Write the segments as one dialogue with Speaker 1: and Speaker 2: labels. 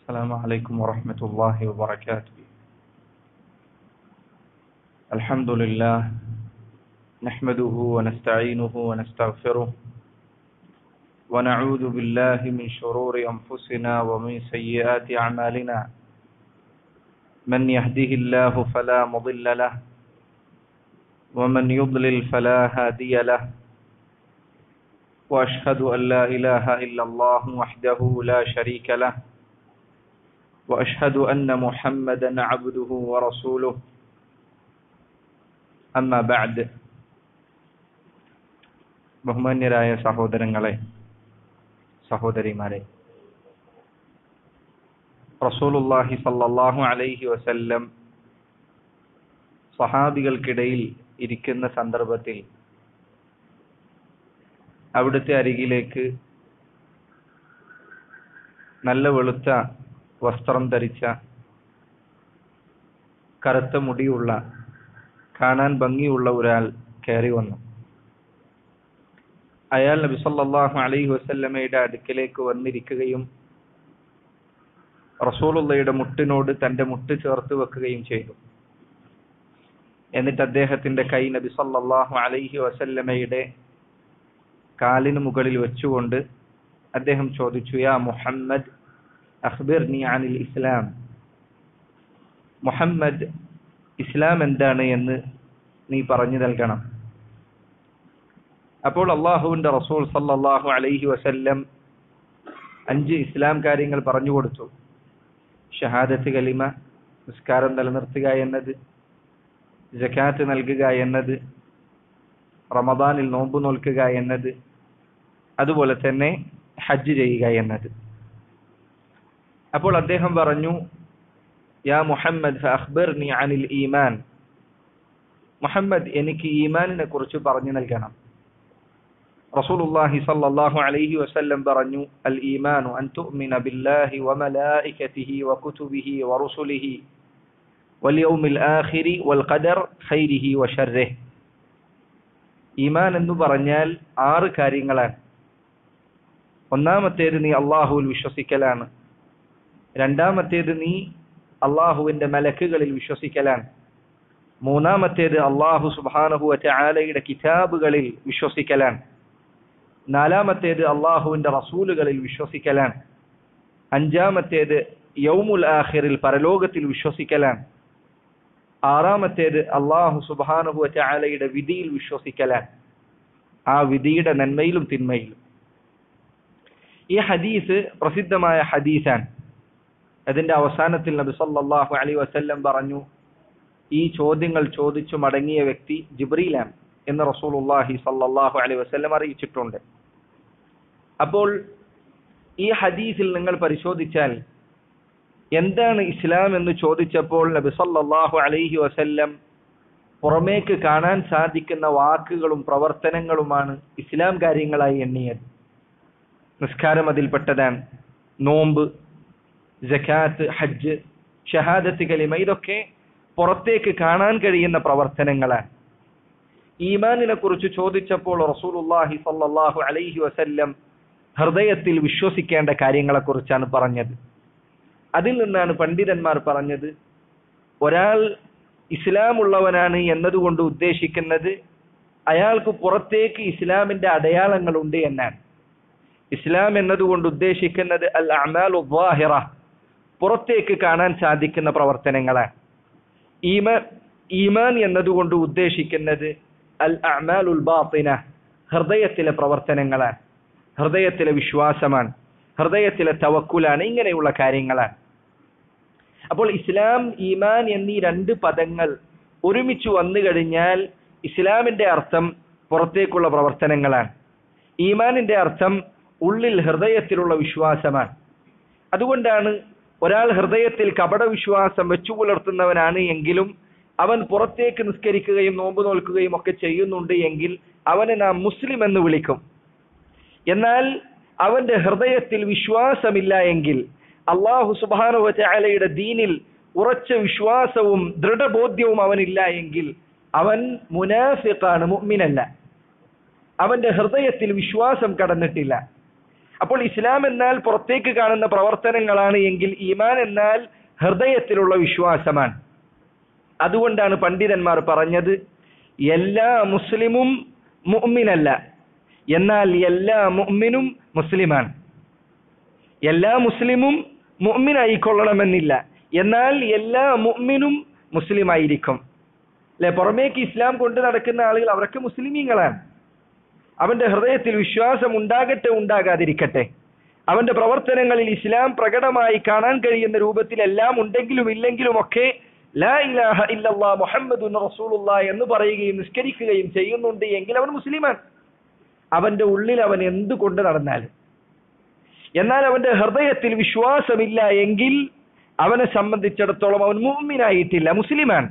Speaker 1: السلام عليكم ورحمة الله وبركاته الحمد لله نحمده ونستعينه ونستغفره ونعوذ بالله من شرور أنفسنا ومن سيئات أعمالنا من يهده الله فلا مضل له ومن يضلل فلا هادي له وأشهد أن لا إله إلا الله وحده لا شريك له وأشهد أن محمدا عبده ورسوله أما بعد ബഹുമാന്യരായ സഹോദരങ്ങളെ സഹോദരിമാരെ റസൂലുല്ലാഹി സല്ലല്ലാഹു അലൈഹി വസല്ലം സഹാബികൾക്കിടയിൽ ഇരിക്കുന്ന സന്ദർഭത്തിൽ അവിടുത്തെ അരികിലേക്ക് നല്ല വെളുത്ത വസ്ത്രം ധരിച്ച കറുത്ത മുടിയുള്ള കാണാൻ ഭംഗിയുള്ള ഒരാൾ കയറി വന്നു അയാൾ നബി സല്ലല്ലാഹു അലൈഹി വസല്ലമയുടെ അടുക്കലേക്ക് വന്നിരിക്കുകയും റസൂലുള്ളയുടെ മുട്ടിനോട് തന്റെ മുട്ട് ചേർത്ത് വെക്കുകയും ചെയ്തു എന്നിട്ട് അദ്ദേഹത്തിന്റെ കൈ നബി സല്ലല്ലാഹു അലൈഹി വസല്ലമയുടെ കാലിന് മുകളിൽ വെച്ചുകൊണ്ട് അദ്ദേഹം ചോദിച്ചു യാ മുഹമ്മദ് അഖ്ബിർനി അനിൽ ഇസ്ലാം മുഹമ്മദ് ഇസ്ലാം എന്താണ് എന്ന് നീ പറഞ്ഞു നൽകണം അപ്പോൾ അള്ളാഹുവിന്റെ റസൂൽ സല്ലല്ലാഹു അലൈഹി വസല്ലം അഞ്ച് ഇസ്ലാം കാര്യങ്ങൾ പറഞ്ഞു കൊടുത്തു ഷഹാദത്ത് കലിമ നിസ്കാരം നിലനിർത്തുക എന്നത് ജക്കാത്ത് നൽകുക എന്നത് റമദാനിൽ നോമ്പ് നോൽക്കുക എന്നത് അതുപോലെ തന്നെ ഹജ്ജ് ചെയ്യുക എന്നത് അപ്പോൾ അദ്ദേഹം പറഞ്ഞു യാ മുഹമ്മദ് അഖ്ബർനി അനിൽ ഈമാൻ മുഹമ്മദ് എനിക്ക് ഈമാനിനെ കുറിച്ച് പറഞ്ഞു നൽകണം റസൂലുള്ളാഹി സ്വല്ലല്ലാഹു അലൈഹി വസല്ലം പറഞ്ഞു അൽ ഈമാനു അൻ തുഅ്മിന ബില്ലാഹി വമലായികതിഹി വകുതുബിഹി വറുസുലിഹി വൽയൗമിൽ ആഖിരി വൽ ഖദർ ഖൈരിഹി വശർരിഹി ഈമാൻ എന്ന് പറഞ്ഞാൽ ആറ് കാര്യങ്ങളാണ് ഒന്നാമത്തേത് നീ അള്ളാഹുവിൽ വിശ്വസിക്കലാണ് രണ്ടാമത്തേത് നീ അള്ളാഹുവിന്റെ മലക്കുകളിൽ വിശ്വസിക്കലാണ് മൂന്നാമത്തേത് അള്ളാഹു സുബാനഹു ആലയുടെ കിതാബുകളിൽ വിശ്വസിക്കലാണ് നാലാമത്തേത് അള്ളാഹുവിന്റെ റസൂലുകളിൽ വിശ്വസിക്കലാണ് അഞ്ചാമത്തേത് യൗമുൽ ആഖിറിൽ പരലോകത്തിൽ വിശ്വസിക്കലാണ് ആറാമത്തേത് അള്ളാഹു സുബാനഹു ആലയുടെ വിധിയിൽ വിശ്വസിക്കലാണ് ആ വിധിയുടെ നന്മയിലും തിന്മയിലും ഈ ഹദീസ് പ്രസിദ്ധമായ ഹദീസാണ് അതിന്റെ അവസാനത്തിൽ നബി സല്ലല്ലാഹു അലൈഹി വസല്ലം പറഞ്ഞു ഈ ചോദ്യങ്ങൾ ചോദിച്ചു മടങ്ങിയ വ്യക്തി ജിബ്രീലാണ് എന്ന് റസൂലുള്ളാഹി സല്ലല്ലാഹു അലൈഹി വസല്ലം അറിയിച്ചിട്ടുണ്ട് അപ്പോൾ ഈ ഹദീസിൽ നിങ്ങൾ പരിശോധിച്ചാൽ എന്താണ് ഇസ്ലാം എന്ന് ചോദിച്ചപ്പോൾ നബി സല്ലല്ലാഹു അലൈഹി വസല്ലം പുറമേക്ക് കാണാൻ സാധിക്കുന്ന വാക്കുകളും പ്രവർത്തനങ്ങളുമാണ് ഇസ്ലാം കാര്യങ്ങളായി എണ്ണിയത് നിസ്കാരം അതിൽപ്പെട്ടതാണ് നോമ്പ് ജക്കാത്ത് ഹജ്ജ് ഷഹാദത്ത് കലിമ ഇതൊക്കെ പുറത്തേക്ക് കാണാൻ കഴിയുന്ന പ്രവർത്തനങ്ങളാണ് ഈമാനിനെ കുറിച്ച് ചോദിച്ചപ്പോൾ റസൂലുള്ളാഹി സല്ലല്ലാഹു അലൈഹി വസല്ലം ഹൃദയത്തിൽ വിശ്വസിക്കേണ്ട കാര്യങ്ങളെക്കുറിച്ചാണ് പറഞ്ഞത് അതിൽ നിന്നാണ് പണ്ഡിതന്മാർ പറഞ്ഞത് ഒരാൾ ഇസ്ലാം ഉള്ളവനാണ് എന്നതുകൊണ്ട് ഉദ്ദേശിക്കുന്നത് അയാൾക്ക് പുറത്തേക്ക് ഇസ്ലാമിന്റെ അടയാളങ്ങളുണ്ട് എന്നാണ് ഇസ്ലാം എന്നതുകൊണ്ട് ഉദ്ദേശിക്കുന്നത് അൽ അമാൽ വാഹിറ പുറത്തേക്ക് കാണാൻ സാധിക്കുന്ന പ്രവർത്തനങ്ങളാണ് ഈമാൻ ഈമാൻ എന്നതുകൊണ്ട് ഉദ്ദേശിക്കുന്നത് അൽ അമാലുൽ ബാത്തിന ഹൃദയത്തിലെ പ്രവർത്തനങ്ങളാണ് ഹൃദയത്തിലെ വിശ്വാസമാണ് ഹൃദയത്തിലെ തവക്കുലാണ് ഇങ്ങനെയുള്ള കാര്യങ്ങളാണ് അപ്പോൾ ഇസ്ലാം ഈമാൻ എന്നീ രണ്ട് പദങ്ങൾ ഒരുമിച്ച് വന്നു കഴിഞ്ഞാൽ ഇസ്ലാമിന്റെ അർത്ഥം പുറത്തേക്കുള്ള പ്രവർത്തനങ്ങളാണ് ഈമാനിന്റെ അർത്ഥം ഉള്ളിൽ ഹൃദയത്തിലുള്ള വിശ്വാസമാണ് അതുകൊണ്ടാണ് ഒരാൾ ഹൃദയത്തിൽ കപട വിശ്വാസം വെച്ചു പുലർത്തുന്നവനാണ് എങ്കിലും അവൻ പുറത്തേക്ക് നിസ്കരിക്കുകയും നോമ്പ് നോൽക്കുകയും ഒക്കെ ചെയ്യുന്നുണ്ട് എങ്കിൽ അവനെ നാം മുസ്ലിം എന്ന് വിളിക്കും എന്നാൽ അവന്റെ ഹൃദയത്തിൽ വിശ്വാസമില്ല എങ്കിൽ അള്ളാഹു സുബാനുവലയുടെ ദീനിൽ ഉറച്ച വിശ്വാസവും ദൃഢബോധ്യവും അവനില്ല എങ്കിൽ അവൻ മുനാഫിഖാണ് മുഅ്മിനല്ല അവന്റെ ഹൃദയത്തിൽ വിശ്വാസം കടന്നിട്ടില്ല അപ്പോൾ ഇസ്ലാം എന്നാൽ പുറത്തേക്ക് കാണുന്ന പ്രവർത്തനങ്ങളാണ് എങ്കിൽ ഈമാൻ എന്നാൽ ഹൃദയത്തിലുള്ള വിശ്വാസമാണ് അതുകൊണ്ടാണ് പണ്ഡിതന്മാർ പറഞ്ഞത് എല്ലാ മുസ്ലിമും മുഅ്മിനല്ല എന്നാൽ എല്ലാ മുഅ്മിനും മുസ്ലിമാണ് എല്ലാ മുസ്ലിമും മുഅ്മിനായിക്കൊള്ളണമെന്നില്ല എന്നാൽ എല്ലാ മുഅ്മിനും മുസ്ലിം ആയിരിക്കും അല്ലെ പുറമേക്ക് ഇസ്ലാം കൊണ്ട് നടക്കുന്ന ആളുകൾ അവരൊക്കെ മുസ്ലിമീങ്ങളാണ് അവന്റെ ഹൃദയത്തിൽ വിശ്വാസം ഉണ്ടാകട്ടെ ഉണ്ടാകാതിരിക്കട്ടെ അവന്റെ പ്രവർത്തനങ്ങളിൽ ഇസ്ലാം പ്രകടമായി കാണാൻ കഴിയുന്ന രൂപത്തിൽ എല്ലാം ഉണ്ടെങ്കിലും ഇല്ലെങ്കിലും ഒക്കെ ലാ ഇലാഹ ഇല്ലല്ലാ മുഹമ്മദുൻ റസൂലുള്ള എന്ന് പറയുകയും നിസ്കരിക്കുകയും ചെയ്യുന്നുണ്ട് എങ്കിൽ അവൻ മുസ്ലിമാണ് അവന്റെ ഉള്ളിൽ അവൻ എന്ത് കൊണ്ട് നടന്നാലും എന്നാൽ അവന്റെ ഹൃദയത്തിൽ വിശ്വാസമില്ല എങ്കിൽ അവനെ സംബന്ധിച്ചിടത്തോളം അവൻ മുഅ്മിനായിട്ടില്ല മുസ്ലിമാണ്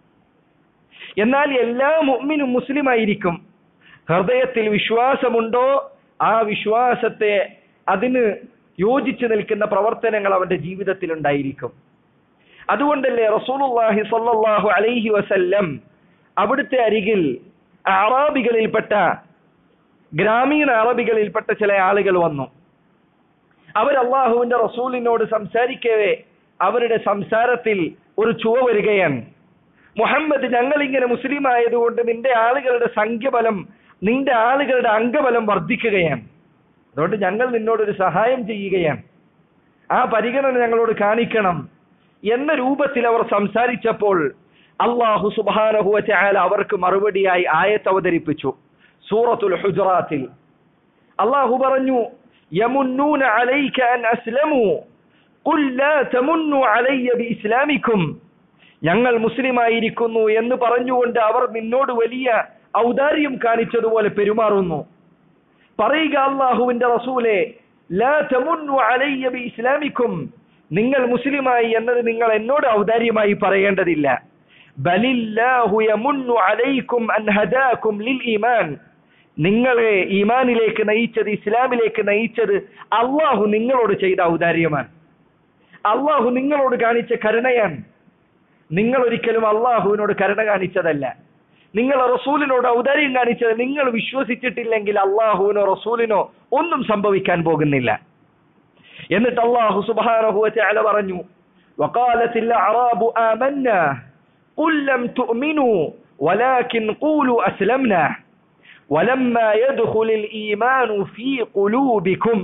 Speaker 1: എന്നാൽ എല്ലാ മുഅ്മിനും മുസ്ലിമായിരിക്കും ഹൃദയത്തിൽ വിശ്വാസമുണ്ടോ ആ വിശ്വാസത്തെ അതിന് യോജിച്ചു നിൽക്കുന്ന പ്രവർത്തനങ്ങൾ അവന്റെ ജീവിതത്തിൽ ഉണ്ടായിരിക്കും അതുകൊണ്ടല്ലേ റസൂലുള്ളാഹി സ്വല്ലല്ലാഹു അലൈഹി വസല്ലം അവിടുത്തെ അരികിൽ അറാബികളിൽപ്പെട്ട ഗ്രാമീണ അറബികളിൽപ്പെട്ട ചില ആളുകൾ വന്നു അവർ അള്ളാഹുവിന്റെ റസൂലിനോട് സംസാരിക്കവേ അവരുടെ സംസാരത്തിൽ ഒരു ചുവ വരികയാണ് മുഹമ്മദ് ഞങ്ങൾ ഇങ്ങനെ മുസ്ലിം ആയതുകൊണ്ട് നിന്റെ ആളുകളുടെ സംഖ്യബലം നിന്റെ ആളുകളുടെ അംഗബലം വർദ്ധിക്കുകയാണ് അതുകൊണ്ട് ഞങ്ങൾ നിന്നോടൊരു സഹായം ചെയ്യുകയാണ് ആ പരിഗണന ഞങ്ങളോട് കാണിക്കണം എന്ന രൂപത്തിൽ അവർ സംസാരിച്ചപ്പോൾ അള്ളാഹു സുബാനഹുവ ചായാൽ അവർക്ക് മറുപടിയായി ആയത്ത് അവതരിപ്പിച്ചു സൂറത്തുൽ ഹുജറാത്തിൽ അള്ളാഹു പറഞ്ഞു യമുന്നൂന അലൈക അൻ അസ്ലമു ഖുൽ ലാ തമുന്നു അലയ്യ ബിഇസ്ലാമിക്കും ഞങ്ങൾ മുസ്ലിമായിരിക്കുന്നു എന്ന് പറഞ്ഞുകൊണ്ട് അവർ നിന്നോട് വലിയ ഔദാര്യം കാണിച്ചതുപോലെ പെരുമാറുന്നു പറയുക അള്ളാഹുവിന്റെ റസൂലെ ലാ തമുന്നു അലയ്യ ബിഇസ്ലാമിക്കും നിങ്ങൾ മുസ്ലിമായി എന്നത് നിങ്ങൾ എന്നോട് ഔദാര്യമായി പറയേണ്ടതില്ല ബലില്ലാഹു യമുന്നു അലൈക്കും അൻ ഹദാക്കും ലിൽ ഈമാൻ നിങ്ങളെ ഈമാനിലേക്ക് നയിച്ചത് ഇസ്ലാമിലേക്ക് നയിച്ചത് അള്ളാഹു നിങ്ങളോട് ചെയ്ത ഔദാര്യമാണ് അള്ളാഹു നിങ്ങളോട് കാണിച്ച കരുണയാണ് നിങ്ങൾ ഒരിക്കലും അള്ളാഹുവിനോട് കരുണ കാണിച്ചതല്ല നിങ്ങൾ റസൂലിനോട് ഔദാര്യം കാണിച്ചത് നിങ്ങൾ വിശ്വസിച്ചിട്ടില്ലെങ്കിൽ അള്ളാഹുവിനോ റസൂലിനോ ഒന്നും സംഭവിക്കാൻ പോകുന്നില്ല എന്നിട്ട് അള്ളാഹു സുബാനഹു അല പറഞ്ഞു وقالت الأعراب آمنا قل لم تؤمنوا ولكن قولوا أسلمنا ولما يدخل الإيمان في قلوبكم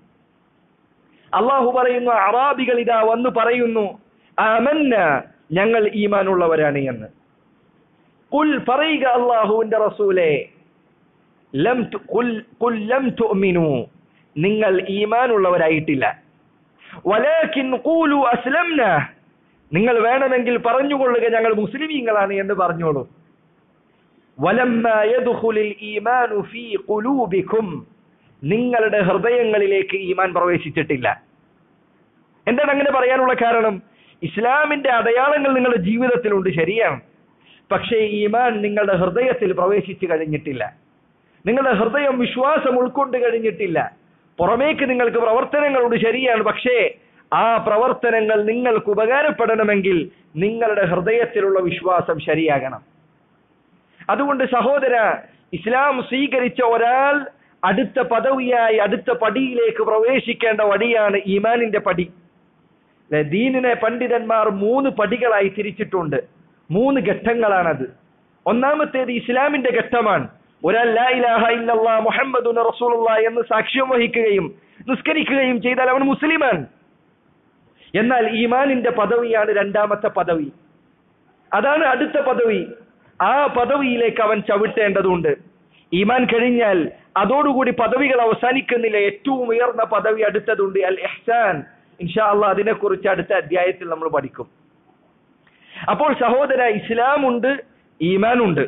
Speaker 1: അള്ളാഹു പറയുന്നു അറാബികൾ ഇതാ വന്ന് പറയുന്നു ആമന്ന ഞങ്ങൾ ഈമാനുള്ളവരാണ് എന്ന് കുൽ പറയുക അള്ളാഹുവിന്റെ റസൂലെ ലം തു- കുൽ- കുൽ ലം തുഅ്മിനു നിങ്ങൾ ഈമാനുള്ളവരായിട്ടില്ല വലാകിൻ ഖൂലു അസ്ലംന നിങ്ങൾ വേണമെങ്കിൽ പറഞ്ഞുകൊള്ളുക ഞങ്ങൾ മുസ്ലിമീങ്ങളാണ് എന്ന് പറഞ്ഞോളൂ വലമ്മ യദ്ഖുലിൽ ഈമാനു ഫീ ഖുലൂബിക്കും നിങ്ങളുടെ ഹൃദയങ്ങളിലേക്ക് ഈമാൻ പ്രവേശിച്ചിട്ടില്ല എന്താണ് അങ്ങനെ പറയാനുള്ള കാരണം ഇസ്ലാമിന്റെ അടയാളങ്ങൾ നിങ്ങളുടെ ജീവിതത്തിലുണ്ട് ശരിയാണ് പക്ഷേ ഈമാൻ നിങ്ങളുടെ ഹൃദയത്തിൽ പ്രവേശിച്ചു കഴിഞ്ഞിട്ടില്ല നിങ്ങളുടെ ഹൃദയം വിശ്വാസം ഉൾക്കൊണ്ട് കഴിഞ്ഞിട്ടില്ല പുറമേക്ക് നിങ്ങൾക്ക് പ്രവർത്തനങ്ങളുണ്ട് ശരിയാണ് പക്ഷേ ആ പ്രവർത്തനങ്ങൾ നിങ്ങൾക്ക് ഉപകാരപ്പെടണമെങ്കിൽ നിങ്ങളുടെ ഹൃദയത്തിലുള്ള വിശ്വാസം ശരിയാകണം അതുകൊണ്ട് സഹോദര ഇസ്ലാം സ്വീകരിച്ച ഒരാൾ അടുത്ത പദവിയായി അടുത്ത പടിയിലേക്ക് പ്രവേശിക്കേണ്ട വടിയാണ് ഈമാനിന്റെ പടി ദേ, ദീനിനെ പണ്ഡിതന്മാർ മൂന്ന് പടികളായി തിരിച്ചിട്ടുണ്ട് മൂന്ന് ഘട്ടങ്ങളാണത് ഒന്നാമത്തേത് ഇസ്ലാമിന്റെ ഘട്ടമാണ് ഒരാൾ ലാ ഇലാഹ ഇല്ലല്ലാ മുഹമ്മദുൻ റസൂലുള്ള എന്ന് സാക്ഷ്യം വഹിക്കുകയും നിസ്കരിക്കുകയും ചെയ്താൽ അവൻ മുസ്ലിമാണ് എന്നാൽ ഈമാനിന്റെ പദവിയാണ് രണ്ടാമത്തെ പദവി അതാണ് അടുത്ത പദവി ആ പദവിയിലേക്ക് അവൻ ചവിട്ടേണ്ടതുണ്ട് ഈമാൻ കഴിഞ്ഞാൽ അതോടുകൂടി പദവികൾ അവസാനിക്കുന്നില്ല ഏറ്റവും ഉയർന്ന പദവി അടുത്തതുണ്ട് അൽ എഹ്സാൻ ഇൻഷാ അള്ളാ അതിനെക്കുറിച്ച് അടുത്ത അധ്യായത്തിൽ നമ്മൾ പഠിക്കും അപ്പോൾ സഹോദര ഇസ്ലാം ഉണ്ട് ഈമാൻ ഉണ്ട്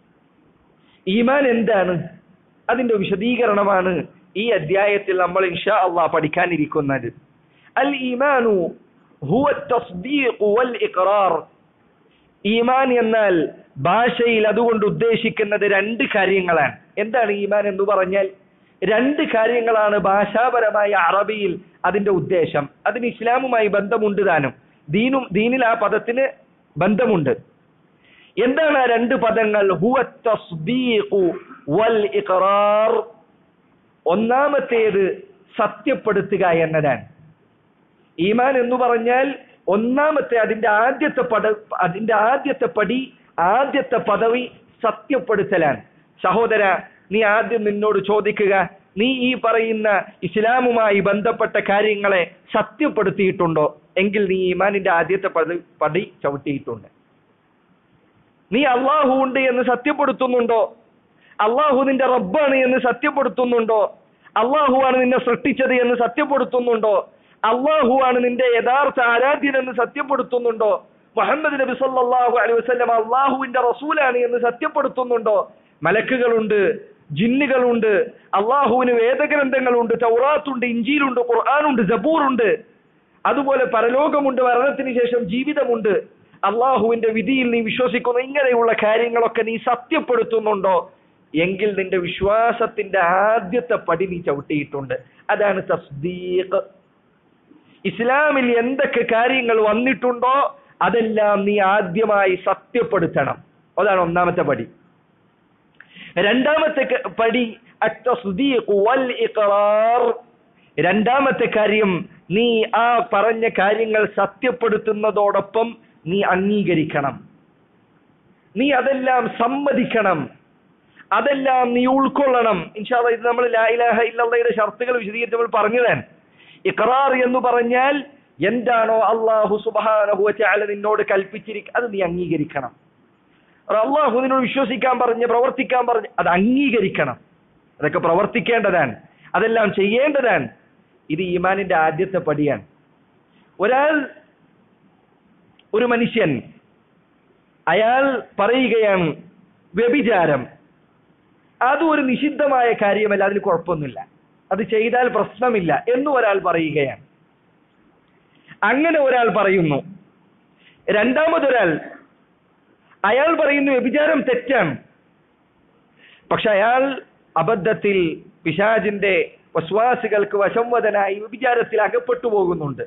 Speaker 1: ഈമാൻ എന്താണ് അതിന്റെ വിശദീകരണമാണ് ഈ അധ്യായത്തിൽ നമ്മൾ ഇൻഷാ അള്ളാ പഠിക്കാനിരിക്കുന്നത് അൽ ഈമാനു ഹുവ തസ്ദീഖ് വൽ ഇഖ്റാർ ഈമാൻ എന്നാൽ ഭാഷയിൽ അതുകൊണ്ട് ഉദ്ദേശിക്കുന്നത് രണ്ട് കാര്യങ്ങളാണ് എന്താണ് ഈമാൻ എന്ന് പറഞ്ഞാൽ രണ്ട് കാര്യങ്ങളാണ് ഭാഷാപരമായ അറബിയിൽ അതിന്റെ ഉദ്ദേശം അതിന് ഇസ്ലാമുമായി ബന്ധമുണ്ട് താനും ദീനും ദീനിൽ ആ പദത്തിന് ബന്ധമുണ്ട് എന്താണ് ആ രണ്ട് പദങ്ങൾ ഹുവ തസ്ദീഖു വൽ ഇഖ്റാർ ഒന്നാമത്തേത് സത്യപ്പെടുത്തുക എന്നതാണ് ഈമാൻ എന്ന് പറഞ്ഞാൽ ഒന്നാമത്തെ അതിന്റെ ആദ്യത്തെ പട അതിന്റെ ആദ്യത്തെ പടി ആദ്യത്തെ പദവി സത്യപ്പെടുത്തലാണ് സഹോദര നീ ആദ്യം നിന്നോട് ചോദിക്കുക നീ ഈ പറയുന്ന ഇസ്ലാമുമായി ബന്ധപ്പെട്ട കാര്യങ്ങളെ സത്യപ്പെടുത്തിയിട്ടുണ്ടോ എങ്കിൽ നീ ഈമാനിന്റെ ആദ്യത്തെ പടി പടി ചവിട്ടിയിട്ടുണ്ട് നീ അള്ളാഹു ഉണ്ട് എന്ന് സത്യപ്പെടുത്തുന്നുണ്ടോ അള്ളാഹു നിന്റെ റബ്ബാണ് എന്ന് സത്യപ്പെടുത്തുന്നുണ്ടോ അള്ളാഹു ആണ് നിന്നെ സൃഷ്ടിച്ചത് എന്ന് സത്യപ്പെടുത്തുന്നുണ്ടോ അള്ളാഹു ആണ് നിന്റെ യഥാർത്ഥ ആരാധ്യൻ എന്ന് സത്യപ്പെടുത്തുന്നുണ്ടോ മുഹമ്മദ് നബി സല്ലല്ലാഹു അലൈഹി വസല്ലം അള്ളാഹുവിന്റെ റസൂലാണ് എന്ന് സത്യപ്പെടുത്തുന്നുണ്ടോ മലക്കുകളുണ്ട് ജിന്നുകളുണ്ട് അള്ളാഹുവിന് വേദഗ്രന്ഥങ്ങളുണ്ട് തൗറാത്തുണ്ട് ഇഞ്ചിയിലുണ്ട് ഖുർആാനുണ്ട് ജബൂറുണ്ട് അതുപോലെ പരലോകമുണ്ട് മരണത്തിന് ശേഷം ജീവിതമുണ്ട് അള്ളാഹുവിന്റെ വിധിയിൽ നീ വിശ്വസിക്കുന്നു ഇങ്ങനെയുള്ള കാര്യങ്ങളൊക്കെ നീ സത്യപ്പെടുത്തുന്നുണ്ടോ എങ്കിൽ നിന്റെ വിശ്വാസത്തിന്റെ ആദ്യത്തെ പടി നീ ചവിട്ടിയിട്ടുണ്ട് അതാണ് തസ്ദീഖ് ഇസ്ലാമിൽ എന്തൊക്കെ കാര്യങ്ങൾ വന്നിട്ടുണ്ടോ അതെല്ലാം നീ ആദ്യമായി സത്യപ്പെടുത്തണം അതാണ് ഒന്നാമത്തെ പടി രണ്ടാമത്തെ ക- പടി അത്തസ്ദീഖ് വൽ ഇഖ്റാർ രണ്ടാമത്തെ കാര്യം നീ ആ പറഞ്ഞ കാര്യങ്ങൾ സത്യപ്പെടുത്തുന്നതോടൊപ്പം നീ അംഗീകരിക്കണം നീ അതെല്ലാം സമ്മതിക്കണം അതെല്ലാം നീ ഉൾക്കൊള്ളണം ഇൻഷാല്ല ഇത് നമ്മൾ ലായിലാഹ ഇല്ലയുടെ ഷർത്തുകൾ വിശദീകരിച്ച് നമ്മൾ പറഞ്ഞതാണ് ഇഖറാർ എന്ന് പറഞ്ഞാൽ എന്താണോ അള്ളാഹു സുബാനഹുവല നിന്നോട് കൽപ്പിച്ചിരിക്കുക അത് നീ അംഗീകരിക്കണം അള്ളാഹു നിന്നോട് വിശ്വസിക്കാൻ പറഞ്ഞ് പ്രവർത്തിക്കാൻ പറഞ്ഞ് അത് അംഗീകരിക്കണം അതൊക്കെ പ്രവർത്തിക്കേണ്ടതാണ് അതെല്ലാം ചെയ്യേണ്ടതാണ് ഇത് ഈമാനിന്റെ ആദ്യത്തെ പടിയാണ് ഒരാൾ ഒരു മനുഷ്യൻ അയാൾ പറയുകയാണ് വ്യഭിചാരം അതും ഒരു നിഷിദ്ധമായ കാര്യമല്ല അതിന് കുഴപ്പമൊന്നുമില്ല അത് ചെയ്താൽ പ്രശ്നമില്ല എന്നും ഒരാൾ പറയുകയാണ് അങ്ങനെ ഒരാൾ പറയുന്നു രണ്ടാമതൊരാൾ അയാൾ പറയുന്നു വ്യഭിചാരം തെറ്റാണ് പക്ഷെ അയാൾ അബദ്ധത്തിൽ പിശാജിന്റെ വസ്വാസികൾക്ക് വശംവദനായി വ്യഭിചാരത്തിൽ അകപ്പെട്ടു പോകുന്നുണ്ട്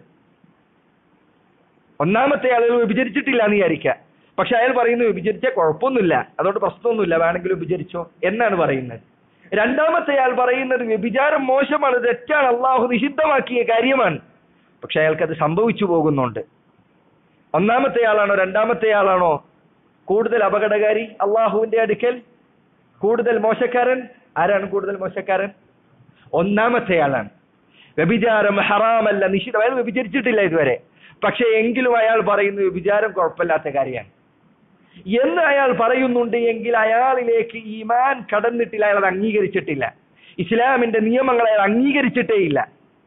Speaker 1: ഒന്നാമത്തെ ആളുകൾ വിഭജിച്ചിട്ടില്ല എന്ന് വിചാരിക്കുക പക്ഷെ അയാൾ പറയുന്നു വിഭജിച്ച കുഴപ്പമൊന്നുമില്ല അതുകൊണ്ട് പ്രശ്നമൊന്നുമില്ല വേണമെങ്കിലും വിഭജിച്ചോ എന്നാണ് പറയുന്നത് രണ്ടാമത്തെ ആൾ പറയുന്നത് വ്യഭിചാരം മോശമാണ് തെറ്റാണ് അള്ളാഹു നിഷിദ്ധമാക്കിയ കാര്യമാണ് പക്ഷെ അയാൾക്ക് അത് സംഭവിച്ചു പോകുന്നുണ്ട് ഒന്നാമത്തെ ആളാണോ രണ്ടാമത്തെ ആളാണോ കൂടുതൽ അപകടകാരി അള്ളാഹുവിന്റെ അടുക്കൽ കൂടുതൽ മോശക്കാരൻ ആരാണ് കൂടുതൽ മോശക്കാരൻ ഒന്നാമത്തെ ആളാണ് വ്യഭിചാരം ഹറാമല്ല നിഷിദ്ധം അയാൾ വ്യഭിചരിച്ചിട്ടില്ല ഇതുവരെ പക്ഷെ എങ്കിലും അയാൾ പറയുന്നു വ്യഭിചാരം കുഴപ്പമില്ലാത്ത കാര്യമാണ് എന്ന് അയാൾ പറയുന്നുണ്ട് എങ്കിൽ അയാളിലേക്ക് ഈമാൻ കടന്നിട്ടില്ല അയാൾ അത് അംഗീകരിച്ചിട്ടില്ല ഇസ്ലാമിന്റെ നിയമങ്ങൾ അയാൾ അംഗീകരിച്ചിട്ടേ ഇല്ല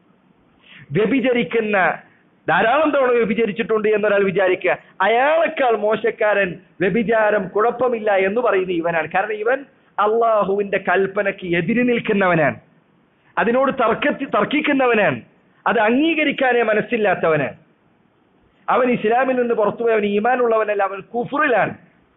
Speaker 1: വ്യഭിചരിക്കുന്ന ധാരാളം തവണ വ്യഭിചരിച്ചിട്ടുണ്ട് എന്നൊരാൾ വിചാരിക്കുക അയാളെക്കാൾ മോശക്കാരൻ വ്യഭിചാരം കുഴപ്പമില്ല എന്ന് പറയുന്ന ഇവനാണ് കാരണം ഇവൻ അള്ളാഹുവിന്റെ കൽപ്പനയ്ക്ക് എതിര് നിൽക്കുന്നവനാണ് അതിനോട് തർക്ക തർക്കിക്കുന്നവനാണ് അത് അംഗീകരിക്കാനേ മനസ്സില്ലാത്തവനാണ് അവൻ ഇസ്ലാമിൽ നിന്ന് പുറത്തുപോയി അവൻ ഈമാനുള്ളവനല്ല അവൻ കുഫറിലാണ്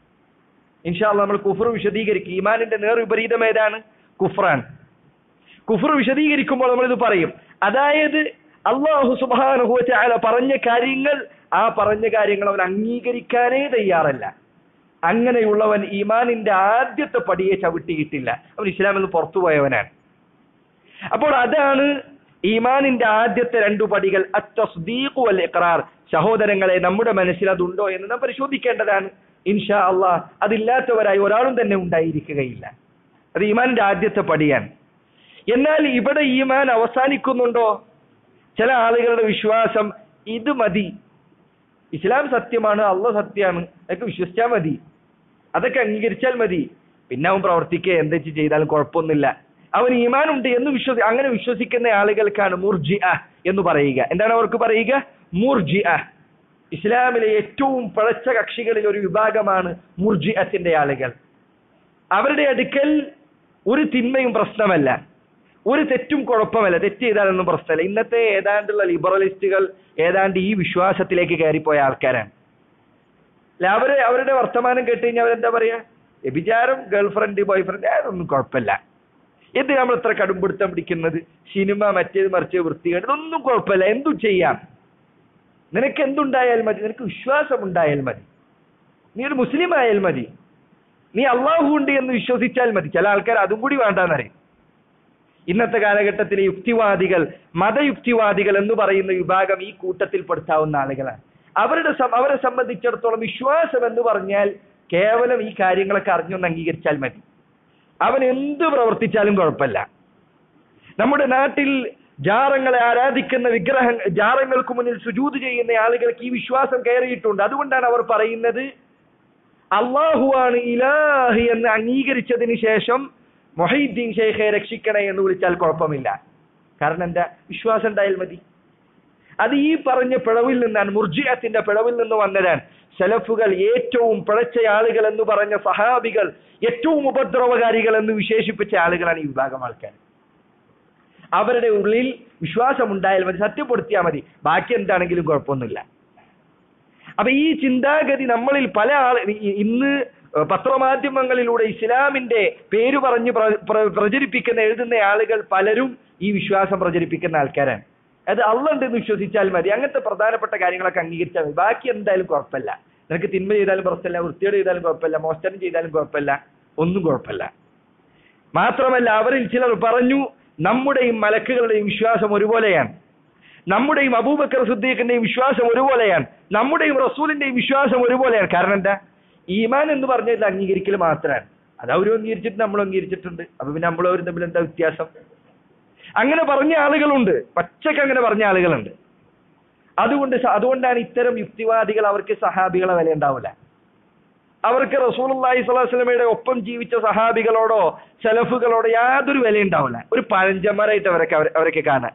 Speaker 1: ഇൻഷാല്ല നമ്മൾ കുഫർ വിശദീകരിക്കും ഈമാനിന്റെ നേർ വിപരീതം ഏതാണ് കുഫറാണ് കുഫർ വിശദീകരിക്കുമ്പോൾ നമ്മൾ ഇത് പറയും അതായത് അള്ളാഹു സുബാനുഹുല പറഞ്ഞ കാര്യങ്ങൾ ആ പറഞ്ഞ കാര്യങ്ങൾ അവൻ അംഗീകരിക്കാനേ തയ്യാറല്ല അങ്ങനെയുള്ളവൻ ഈമാനിന്റെ ആദ്യത്തെ പടിയെ ചവിട്ടിയിട്ടില്ല അവൻ ഇസ്ലാമിൽ നിന്ന് പുറത്തുപോയവനാണ് അപ്പോൾ അതാണ് ഈമാനിന്റെ ആദ്യത്തെ രണ്ടു പടികൾ അത്തസ്ദീഖു വൽ ഇഖ്റാർ സഹോദരങ്ങളെ നമ്മുടെ മനസ്സിൽ അതുണ്ടോ എന്ന് നാം പരിശോധിക്കേണ്ടതാണ് ഇൻഷാ അള്ളാഹ് അതില്ലാത്തവരായി ഒരാളും തന്നെ ഉണ്ടായിരിക്കുകയില്ല അത് ഈമാനിന്റെ ആദ്യത്തെ പടിയാണ് എന്നാൽ ഇവിടെ ഈമാൻ അവസാനിക്കുന്നുണ്ടോ ചില ആളുകളുടെ വിശ്വാസം ഇത് മതി ഇസ്ലാം സത്യമാണ് അള്ള സത്യമാണ് അതൊക്കെ വിശ്വസിച്ചാൽ മതി അതൊക്കെ അംഗീകരിച്ചാൽ മതി പിന്നെ അവൻ പ്രവർത്തിക്കുക എന്തെച്ച് ചെയ്താലും കുഴപ്പമൊന്നുമില്ല അവൻ ഈമാൻ ഉണ്ട് എന്ന് വിശ്വസി അങ്ങനെ വിശ്വസിക്കുന്ന ആളുകൾക്കാണ് മുർജി എന്ന് പറയുക എന്താണ് അവർക്ക് പറയുക മുർജി ഇസ്ലാമിലെ ഏറ്റവും പിഴച്ച കക്ഷികളിൽ ഒരു വിഭാഗമാണ് മുർജിഅത്തിന്റെ ആളുകൾ അവരുടെ അടുക്കൽ ഒരു തിന്മയും പ്രശ്നമല്ല ഒരു തെറ്റും കുഴപ്പമല്ല തെറ്റ് ചെയ്താലൊന്നും പ്രശ്നമല്ല ഇന്നത്തെ ഏതാണ്ടുള്ള ലിബറലിസ്റ്റുകൾ ഏതാണ്ട് ഈ വിശ്വാസത്തിലേക്ക് കയറിപ്പോയ ആൾക്കാരാണ് അല്ല അവര് അവരുടെ വർത്തമാനം കേട്ട് കഴിഞ്ഞാൽ അവരെന്താ പറയാ വ്യഭിചാരം ഗേൾഫ്രണ്ട് ബോയ്ഫ്രണ്ട് അതൊന്നും കുഴപ്പമില്ല എന്ത് നമ്മൾ ഇത്ര കടുംപിടുത്തം പിടിക്കുന്നത് സിനിമ മറ്റേത് മറിച്ച് വൃത്തികേട് ഇതൊന്നും കുഴപ്പമില്ല എന്തും ചെയ്യാം നിനക്ക് എന്തുണ്ടായാൽ മതി നിനക്ക് വിശ്വാസം ഉണ്ടായാൽ മതി നീ ഒരു മുസ്ലിം ആയാൽ മതി നീ അള്ളാഹു ഉണ്ട് എന്ന് വിശ്വസിച്ചാൽ മതി ചില ആൾക്കാർ അതും കൂടി വേണ്ടാന്നറിയും ഇന്നത്തെ കാലഘട്ടത്തിലെ യുക്തിവാദികൾ മതയുക്തിവാദികൾ എന്ന് പറയുന്ന വിഭാഗം ഈ കൂട്ടത്തിൽ പെടുത്താവുന്ന ആളുകളാണ് അവരുടെ സം- അവരെ സംബന്ധിച്ചിടത്തോളം വിശ്വാസം എന്ന് പറഞ്ഞാൽ കേവലം ഈ കാര്യങ്ങളൊക്കെ അറിഞ്ഞൊന്ന് അംഗീകരിച്ചാൽ മതി അവൻ എന്ത് പ്രവർത്തിച്ചാലും കുഴപ്പമില്ല നമ്മുടെ നാട്ടിൽ ജാറങ്ങളെ ആരാധിക്കുന്ന വിഗ്രഹ ജാറങ്ങൾക്ക് മുന്നിൽ സുജൂത് ചെയ്യുന്ന ആളുകൾക്ക് ഈ വിശ്വാസം കയറിയിട്ടുണ്ട് അതുകൊണ്ടാണ് അവർ പറയുന്നത് അള്ളാഹുവാണ് ഇലാഹി എന്ന് അംഗീകരിച്ചതിന് ശേഷം മൊഹീദ്ദീൻ ഷെയ്ഖെ രക്ഷിക്കണേ എന്ന് വിളിച്ചാൽ കുഴപ്പമില്ല കാരണം എന്താ വിശ്വാസം ഉണ്ടായാൽ മതി അത് ഈ പറഞ്ഞ പിഴവിൽ നിന്നാണ് മുർജിയത്തിന്റെ പിഴവിൽ നിന്ന് വന്നതാണ് സലഫുകൾ ഏറ്റവും പിഴച്ച ആളുകൾ എന്ന് പറഞ്ഞ സഹാബികൾ ഏറ്റവും ഉപദ്രവകാരികൾ എന്ന് വിശേഷിപ്പിച്ച ആളുകളാണ് ഈ വിഭാഗം ആൾക്കാർ അവരുടെ ഉള്ളിൽ വിശ്വാസം ഉണ്ടായാൽ മതി സത്യപ്പെടുത്തിയാൽ മതി ബാക്കി എന്താണെങ്കിലും കുഴപ്പമൊന്നുമില്ല അപ്പൊ ഈ ചിന്താഗതി നമ്മളിൽ പല ആൾ ഇ- ഇന്ന് പത്രമാധ്യമങ്ങളിലൂടെ ഇസ്ലാമിന്റെ പേര് പറഞ്ഞ് പ്ര- പ്ര- പ്രചരിപ്പിക്കുന്ന എഴുതുന്ന ആളുകൾ പലരും ഈ വിശ്വാസം പ്രചരിപ്പിക്കുന്ന ആൾക്കാരാണ് അത് അള്ളുണ്ടെന്ന് വിശ്വസിച്ചാൽ മതി അങ്ങനത്തെ പ്രധാനപ്പെട്ട കാര്യങ്ങളൊക്കെ അംഗീകരിച്ചാൽ മതി ബാക്കി എന്തായാലും കുഴപ്പമില്ല നിനക്ക് തിന്മ ചെയ്താലും പ്രശ്നമില്ല വൃത്തിയോട് ചെയ്താലും കുഴപ്പമില്ല മോശനം ചെയ്താലും കുഴപ്പമില്ല ഒന്നും കുഴപ്പമില്ല മാത്രമല്ല അവരിൽ ചിലർ പറഞ്ഞു നമ്മുടെയും മലക്കുകളുടെയും വിശ്വാസം ഒരുപോലെയാണ് നമ്മുടെയും അബൂബക്കർ സുദ്ദീഖിന്റെയും വിശ്വാസം ഒരുപോലെയാണ് നമ്മുടെയും റസൂലിന്റെയും വിശ്വാസം ഒരുപോലെയാണ് കാരണം എന്താ ഈമാൻ എന്ന് പറഞ്ഞത് അംഗീകരിക്കൽ മാത്രമാണ് അത് അവരും അംഗീകരിച്ചിട്ട് നമ്മൾ അംഗീകരിച്ചിട്ടുണ്ട് അപ്പൊ പിന്നെ നമ്മൾ അവരും തമ്മിൽ എന്താ വ്യത്യാസം അങ്ങനെ പറഞ്ഞ ആളുകളുണ്ട് പച്ചക്ക് അങ്ങനെ പറഞ്ഞ ആളുകളുണ്ട് അതുകൊണ്ട് സ- അതുകൊണ്ടാണ് ഇത്തരം യുക്തിവാദികൾ അവർക്ക് സഹാബികളെ വില ഉണ്ടാവില്ല അവർക്ക് റസൂലുള്ളാഹി സ്വല്ലല്ലാഹു അലൈഹി വസല്ലമയുടെ ഒപ്പം ജീവിച്ച സഹാബികളോടോ സലഫുകളോടോ യാതൊരു വില ഉണ്ടാവില്ല ഒരു പഴഞ്ചന്മാരായിട്ട് അവരൊക്കെ അവർ- അവരൊക്കെ കാണാൻ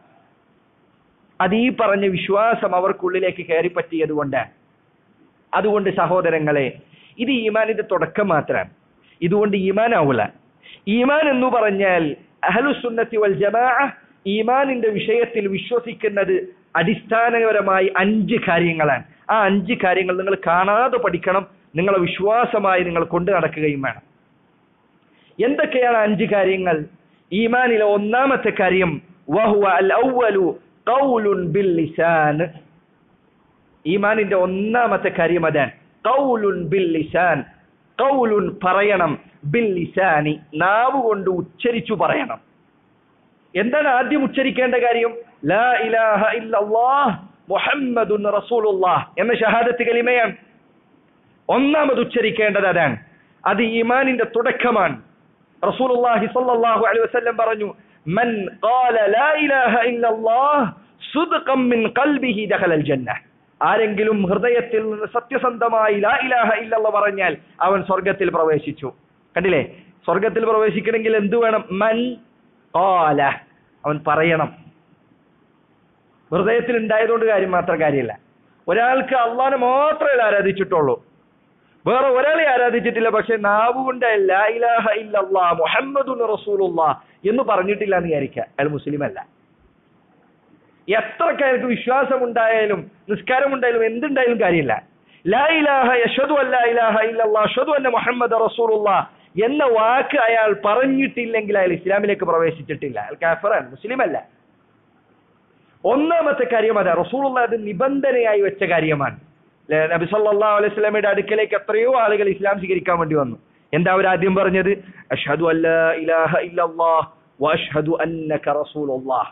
Speaker 1: അത് ഈ പറഞ്ഞ വിശ്വാസം അവർക്കുള്ളിലേക്ക് കയറി പറ്റിയത് കൊണ്ടാണ് അതുകൊണ്ട് സഹോദരങ്ങളെ ഇത് ഈമാനിന്റെ തുടക്കം മാത്രമാണ് ഇതുകൊണ്ട് ഈമാൻ ആവൂല ഈമാൻ എന്ന് പറഞ്ഞാൽ അഹലുസുന്നത്തി വൽ ജമാ ഈമാനിന്റെ വിഷയത്തിൽ വിശ്വസിക്കുന്നത് അടിസ്ഥാനപരമായി അഞ്ച് കാര്യങ്ങളാണ് ആ അഞ്ച് കാര്യങ്ങൾ നിങ്ങൾ കാണാതെ പഠിക്കണം നിങ്ങളെ വിശ്വാസമായി നിങ്ങൾ കൊണ്ടു നടക്കുകയും വേണം എന്തൊക്കെയാണ് ആ അഞ്ച് കാര്യങ്ങൾ ഈമാനിലെ ഒന്നാമത്തെ കാര്യം വഹുവ അൽ ഔവലു ഖൗലുൻ ബിൽ ലിസാൻ ഈമാനിന്റെ ഒന്നാമത്തെ കാര്യം അതാണ് ഖൗലുൻ ബിൽ ലിസാൻ ഖൗലുൻ പറയണം ബിൽ ലിസാനി നാവ് കൊണ്ട് ഉച്ചരിച്ചു പറയണം എന്താണ് ആദ്യം ഉച്ചരിക്കേണ്ട കാര്യം ലാ ഇലാഹ ഇല്ലല്ലാഹ് മുഹമ്മദുൻ റസൂലുള്ളാഹ് എന്ന ഷഹാദത്ത് കലിമയാണ് ഒന്നാമത് ഉച്ചരിക്കേണ്ടത് അതാണ് അത് ഈമാനിന്റെ തുടക്കമാണ് റസൂലുള്ളാഹി സ്വല്ലല്ലാഹു അലൈഹി വസല്ലം പറഞ്ഞു മൻ ഖാല ലാ ഇലാഹ ഇല്ലല്ലാഹ് സുദ്ഖൻ മിൻ ഖൽബിഹി ദഖലൽ ജന്ന ആരെങ്കിലും ഹൃദയത്തിൽ നിന്ന് സത്യസന്ധമായി ലാ ഇലാഹ ഇല്ലല്ലാഹ് പറഞ്ഞാൽ അവൻ സ്വർഗത്തിൽ പ്രവേശിച്ചു കണ്ടില്ലേ സ്വർഗത്തിൽ പ്രവേശിക്കണമെങ്കിൽ എന്തു വേണം മൻ ഖാല അവൻ പറയണം ഹൃദയത്തിൽ ഉണ്ടായതുകൊണ്ട് കാര്യം മാത്രം കാര്യമില്ല ഒരാൾക്ക് അള്ളാനെ മാത്രമേ ആരാധിച്ചിട്ടുള്ളൂ വേറെ ഒരാളെ ആരാധിച്ചിട്ടില്ല പക്ഷെ നാവ് കൊണ്ട് ലാ ഇലാഹ ഇല്ലല്ലാ മുഹമ്മദുൻ റസൂലുള്ളാ എന്ന് പറഞ്ഞിട്ടില്ല എന്ന് വിചാരിക്കുക അയാൾ മുസ്ലിം അല്ല എത്രക്ക് അയാൾക്ക് വിശ്വാസമുണ്ടായാലും നിസ്കാരമുണ്ടായാലും എന്തുണ്ടായാലും കാര്യമില്ല ലാ ഇലാഹ യഷദു അല്ലാ ഇലാഹ ഇല്ലല്ലാ അഷദു അന്ന മുഹമ്മദ് റസൂലുള്ളാ എന്ന വാക്ക് അയാൾ പറഞ്ഞിട്ടില്ലെങ്കിൽ അയാൾ ഇസ്ലാമിലേക്ക് പ്രവേശിച്ചിട്ടില്ല അയാൾ കാഫറാണ് മുസ്ലിം അല്ല ഒന്നാമത്തെ കാര്യം അതാ റസൂലുള്ള അത് നിബന്ധനയായി വെച്ച കാര്യമാണ് ല്ലേ? നബി സല്ലല്ലാഹു അലൈഹി വസല്ലമയുടെ അടുക്കലേക്ക് എത്രയോ ആളുകൾ ഇസ്ലാം സ്വീകരിക്കാൻ വേണ്ടി വന്നു എന്താ അവർ ആദ്യം പറഞ്ഞത് അഷ്ഹദു അല്ലാ ഇലാഹ ഇല്ലല്ലാഹ് വഅഷ്ഹദു അന്നക റസൂലുള്ളാഹ്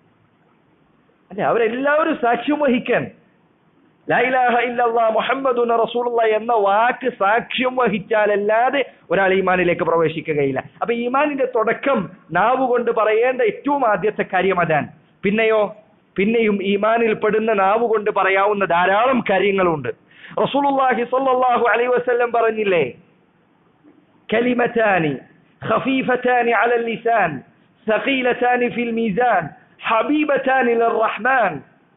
Speaker 1: അല്ലെ അവരെല്ലാവരും സാക്ഷ്യം വഹിക്കാൻ ലാ ഇലാഹ ഇല്ലല്ലാഹ് മുഹമ്മദുൻ റസൂലുള്ളാഹ് എന്ന വാക്ക് സാക്ഷ്യം വഹിച്ചാലല്ലാതെ ഒരാൾ ഈമാനിലേക്ക് പ്രവേശിക്കുകയില്ല അപ്പൊ ഈമാനിന്റെ തുടക്കം നാവ് കൊണ്ട് പറയേണ്ട ഏറ്റവും ആദ്യത്തെ കാര്യം അതാണ് പിന്നെയോ പിന്നെയും ഈമാനിൽ പെടുന്ന നാവ് കൊണ്ട് പറയാവുന്ന ധാരാളം കാര്യങ്ങളുണ്ട് റസൂലുള്ളാഹി സ്വല്ലല്ലാഹു അലൈഹി വസല്ലം പറഞ്ഞില്ലേ കലിമതാനി ഖഫീഫതാനി അലൽ ലിസാൻ ثقيلتان في الميزان حبيبتان للرحمن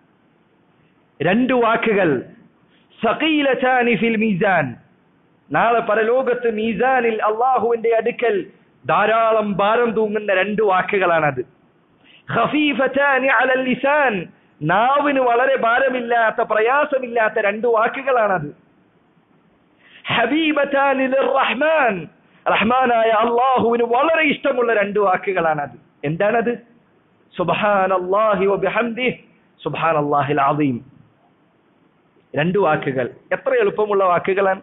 Speaker 1: രണ്ട് വാക്കുകൾ സഖീലതാനി ഫിൽ മീസാൻ നാളെ പരലോകത്ത് മീസാനിൽ അള്ളാഹുവിന്റെ അടുക്കൽ ധാരാളം ഭാരം തൂങ്ങുന്ന രണ്ട് വാക്കുകളാണത് ഖഫീഫതാനി അലൽ ലിസാൻ നാവിന് വളരെ ഭാരമില്ലാത്ത പ്രയാസമില്ലാത്ത രണ്ട് വാക്കുകളാണത് ഹബീബതാനി റഹ്മാൻ റഹ്മാനായ അള്ളാഹുവിന് വളരെ ഇഷ്ടമുള്ള രണ്ട് വാക്കുകളാണത് എന്താണത് സുബ്ഹാനല്ലാഹി വബിഹംദിഹി സുബ്ഹാനല്ലാഹിൽ അദീം രണ്ട് വാക്കുകൾ എത്ര എളുപ്പമുള്ള വാക്കുകളാണ്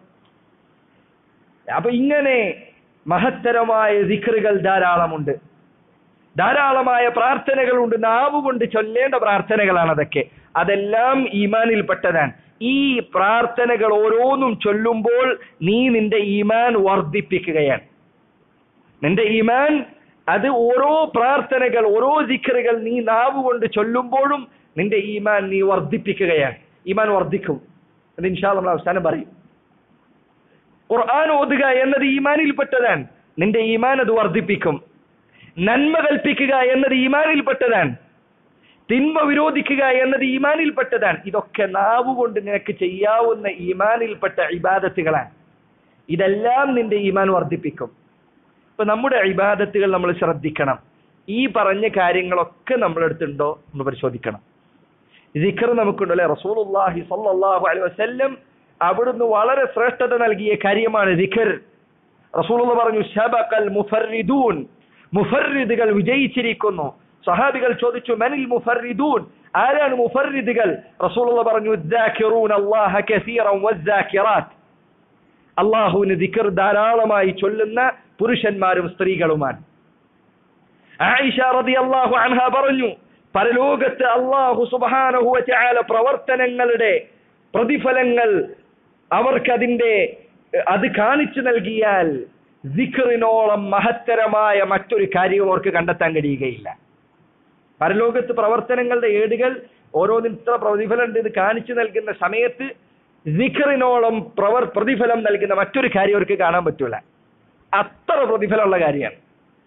Speaker 1: അപ്പൊ ഇങ്ങനെ മഹത്തരമായ ദിക്റുകൾ ധാരാളമുണ്ട് ധാരാളമായ പ്രാർത്ഥനകളുണ്ട് നാവ് കൊണ്ട് ചൊല്ലേണ്ട പ്രാർത്ഥനകളാണ് അതൊക്കെ അതെല്ലാം ഈമാനിൽപ്പെട്ടതാണ് ഈ പ്രാർത്ഥനകൾ ഓരോന്നും ചൊല്ലുമ്പോൾ നീ നിന്റെ ഈമാൻ വർദ്ധിപ്പിക്കുകയാണ് നിന്റെ ഈമാൻ അത് ഓരോ പ്രാർത്ഥനകൾ ഓരോ ദിക്കറുകൾ നീ നാവ് കൊണ്ട് ചൊല്ലുമ്പോഴും നിന്റെ ഈമാൻ നീ വർദ്ധിപ്പിക്കുകയാണ് ഈമാൻ വർദ്ധിക്കും അത് ഇൻഷാ നമ്മൾ അവസാനം പറയും ഖുർആൻ ഓതുക എന്നത് ഈമാനിൽപ്പെട്ടതാണ് നിന്റെ ഈമാൻ അത് വർദ്ധിപ്പിക്കും നന്മ കൽപ്പിക്കുക എന്നത് ഈമാനിൽപ്പെട്ടതാണ് തിന്മ വിരോധിക്കുക എന്നത് ഈമാനിൽപ്പെട്ടതാണ് ഇതൊക്കെ നാവ് കൊണ്ട് നിനക്ക് ചെയ്യാവുന്ന ഈമാനിൽപ്പെട്ട ഇബാദത്തുകളാണ് ഇതെല്ലാം നിന്റെ ഈമാൻ വർദ്ധിപ്പിക്കും ഇപ്പൊ നമ്മുടെ ഇബാദത്തുകൾ നമ്മൾ ശ്രദ്ധിക്കണം ഈ പറഞ്ഞ കാര്യങ്ങളൊക്കെ നമ്മളെടുത്തുണ്ടോ എന്ന് പരിശോധിക്കണം ദിക്കർ നമുക്കുണ്ട് അല്ലെ റസൂലുള്ളാഹി സ്വല്ലല്ലാഹു അലൈഹി വസല്ലം അവിടുന്ന് വളരെ ശ്രേഷ്ഠത നൽകിയ കാര്യമാണ് ദിക്കർ റസൂലുള്ള പറഞ്ഞു ശബഖൽ മുഫർരിദൂൻ മുഫർരിദുകൾ വിജയിച്ചിരിക്കുന്നു സഹാബികൾ ചോദിച്ചു മനിൽ മുഫർരിദൂൻ ആരാണ് മുഫർരിദുകൾ റസൂലുള്ള പറഞ്ഞു الذاكرون الله كثيرا والذاكرات അള്ളാഹുവിന് ദിക്കർ ധാരാളമായി ചൊല്ലുന്ന പുരുഷന്മാരും സ്ത്രീകളുമാണ് ആയിഷ റളിയല്ലാഹു അൻഹ പറഞ്ഞു പരലോകത്ത് അള്ളാഹു സുബ്ഹാനഹു വതആല പ്രവർത്തനങ്ങളുടെ പ്രതിഫലങ്ങൾ അവർക്കതിന്റെ അത് കാണിച്ചു നൽകിയാൽ ദിക്റിനോളം മഹത്തരമായ മറ്റൊരു കാര്യവും അവർക്ക് കണ്ടെത്താൻ കഴിയുകയില്ല പരലോകത്ത് പ്രവർത്തനങ്ങളുടെ ഏടുകൾ ഓരോന്നിന് ഇത്ര പ്രതിഫലം ഉണ്ട് ഇത് കാണിച്ചു നൽകുന്ന സമയത്ത് ദിഖറിനോളം പ്രവർ പ്രതിഫലം നൽകുന്ന മറ്റൊരു കാര്യം അവർക്ക് കാണാൻ പറ്റൂല അത്ര പ്രതിഫലമുള്ള കാര്യമാണ്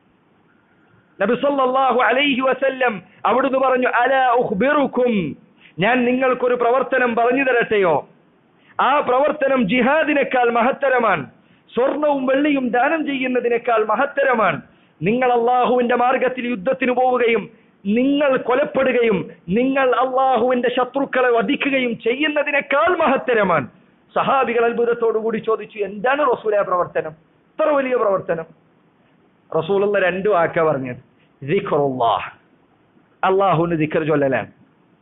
Speaker 1: നബി സല്ലല്ലാഹു അലൈഹി വസല്ലം അവിടുന്ന് പറഞ്ഞു അല ഉഖ്ബിറുക്കും ഞാൻ നിങ്ങൾക്കൊരു പ്രവർത്തനം പറഞ്ഞു തരട്ടെയോ ആ പ്രവർത്തനം ജിഹാദിനേക്കാൾ മഹത്തരമാണ് സ്വർണവും വെള്ളിയും ദാനം ചെയ്യുന്നതിനേക്കാൾ മഹത്തരമാണ് നിങ്ങൾ അള്ളാഹുവിന്റെ മാർഗത്തിൽ യുദ്ധത്തിന് പോവുകയും നിങ്ങൾ കൊലപ്പെടുകയും നിങ്ങൾ അള്ളാഹുവിന്റെ ശത്രുക്കളെ വധിക്കുകയും ചെയ്യുന്നതിനേക്കാൾ മഹത്തരമാണ് സഹാബികൾ അത്ഭുതത്തോടുകൂടി ചോദിച്ചു എന്താണ് റസൂല പ്രവർത്തനം ഇത്ര വലിയ പ്രവർത്തനം റസൂലുള്ള രണ്ടു വാക്ക പറഞ്ഞത് ദിഖറുല്ലാഹ് അള്ളാഹുവിന് ദിഖർ ചൊല്ലലാണ്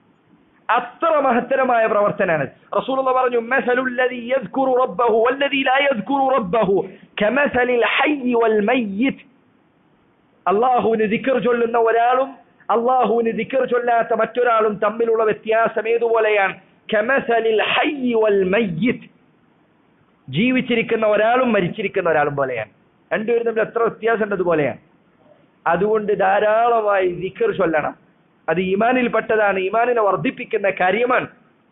Speaker 1: അത്ര മഹത്തരമായ പ്രവർത്തനമാണ് റസൂലുള്ള പറഞ്ഞു മസലുല്ലദി യദ്കുറു റബ്ബഹു വല്ലദി ലാ യദ്കുറു റബ്ബഹു കമസലിൽ ഹയ്യി വൽ മയ്യിത്ത് അള്ളാഹുവിന് ദിക്കർ ചൊല്ലുന്ന ഒരാളും അള്ളാഹുവിന് ദിക്കർ ചൊല്ലാത്ത മറ്റൊരാളും തമ്മിലുള്ള വ്യത്യാസം ഏതുപോലെയാണ് കമസലിൽ ഹയ്യി വൽ മയ്യിത്ത് ജീവിച്ചിരിക്കുന്ന ഒരാളും മരിച്ചിരിക്കുന്ന ഒരാളും പോലെയാണ് രണ്ടുപേരും തമ്മിൽ എത്ര വ്യത്യാസം ഉണ്ടതുപോലെയാണ് അതുകൊണ്ട് ധാരാളമായി ദിക്കർ ചൊല്ലണം അത് ഈമാനിൽപ്പെട്ടതാണ് ഈമാനിനെ വർദ്ധിപ്പിക്കുന്ന കാര്യമാണ്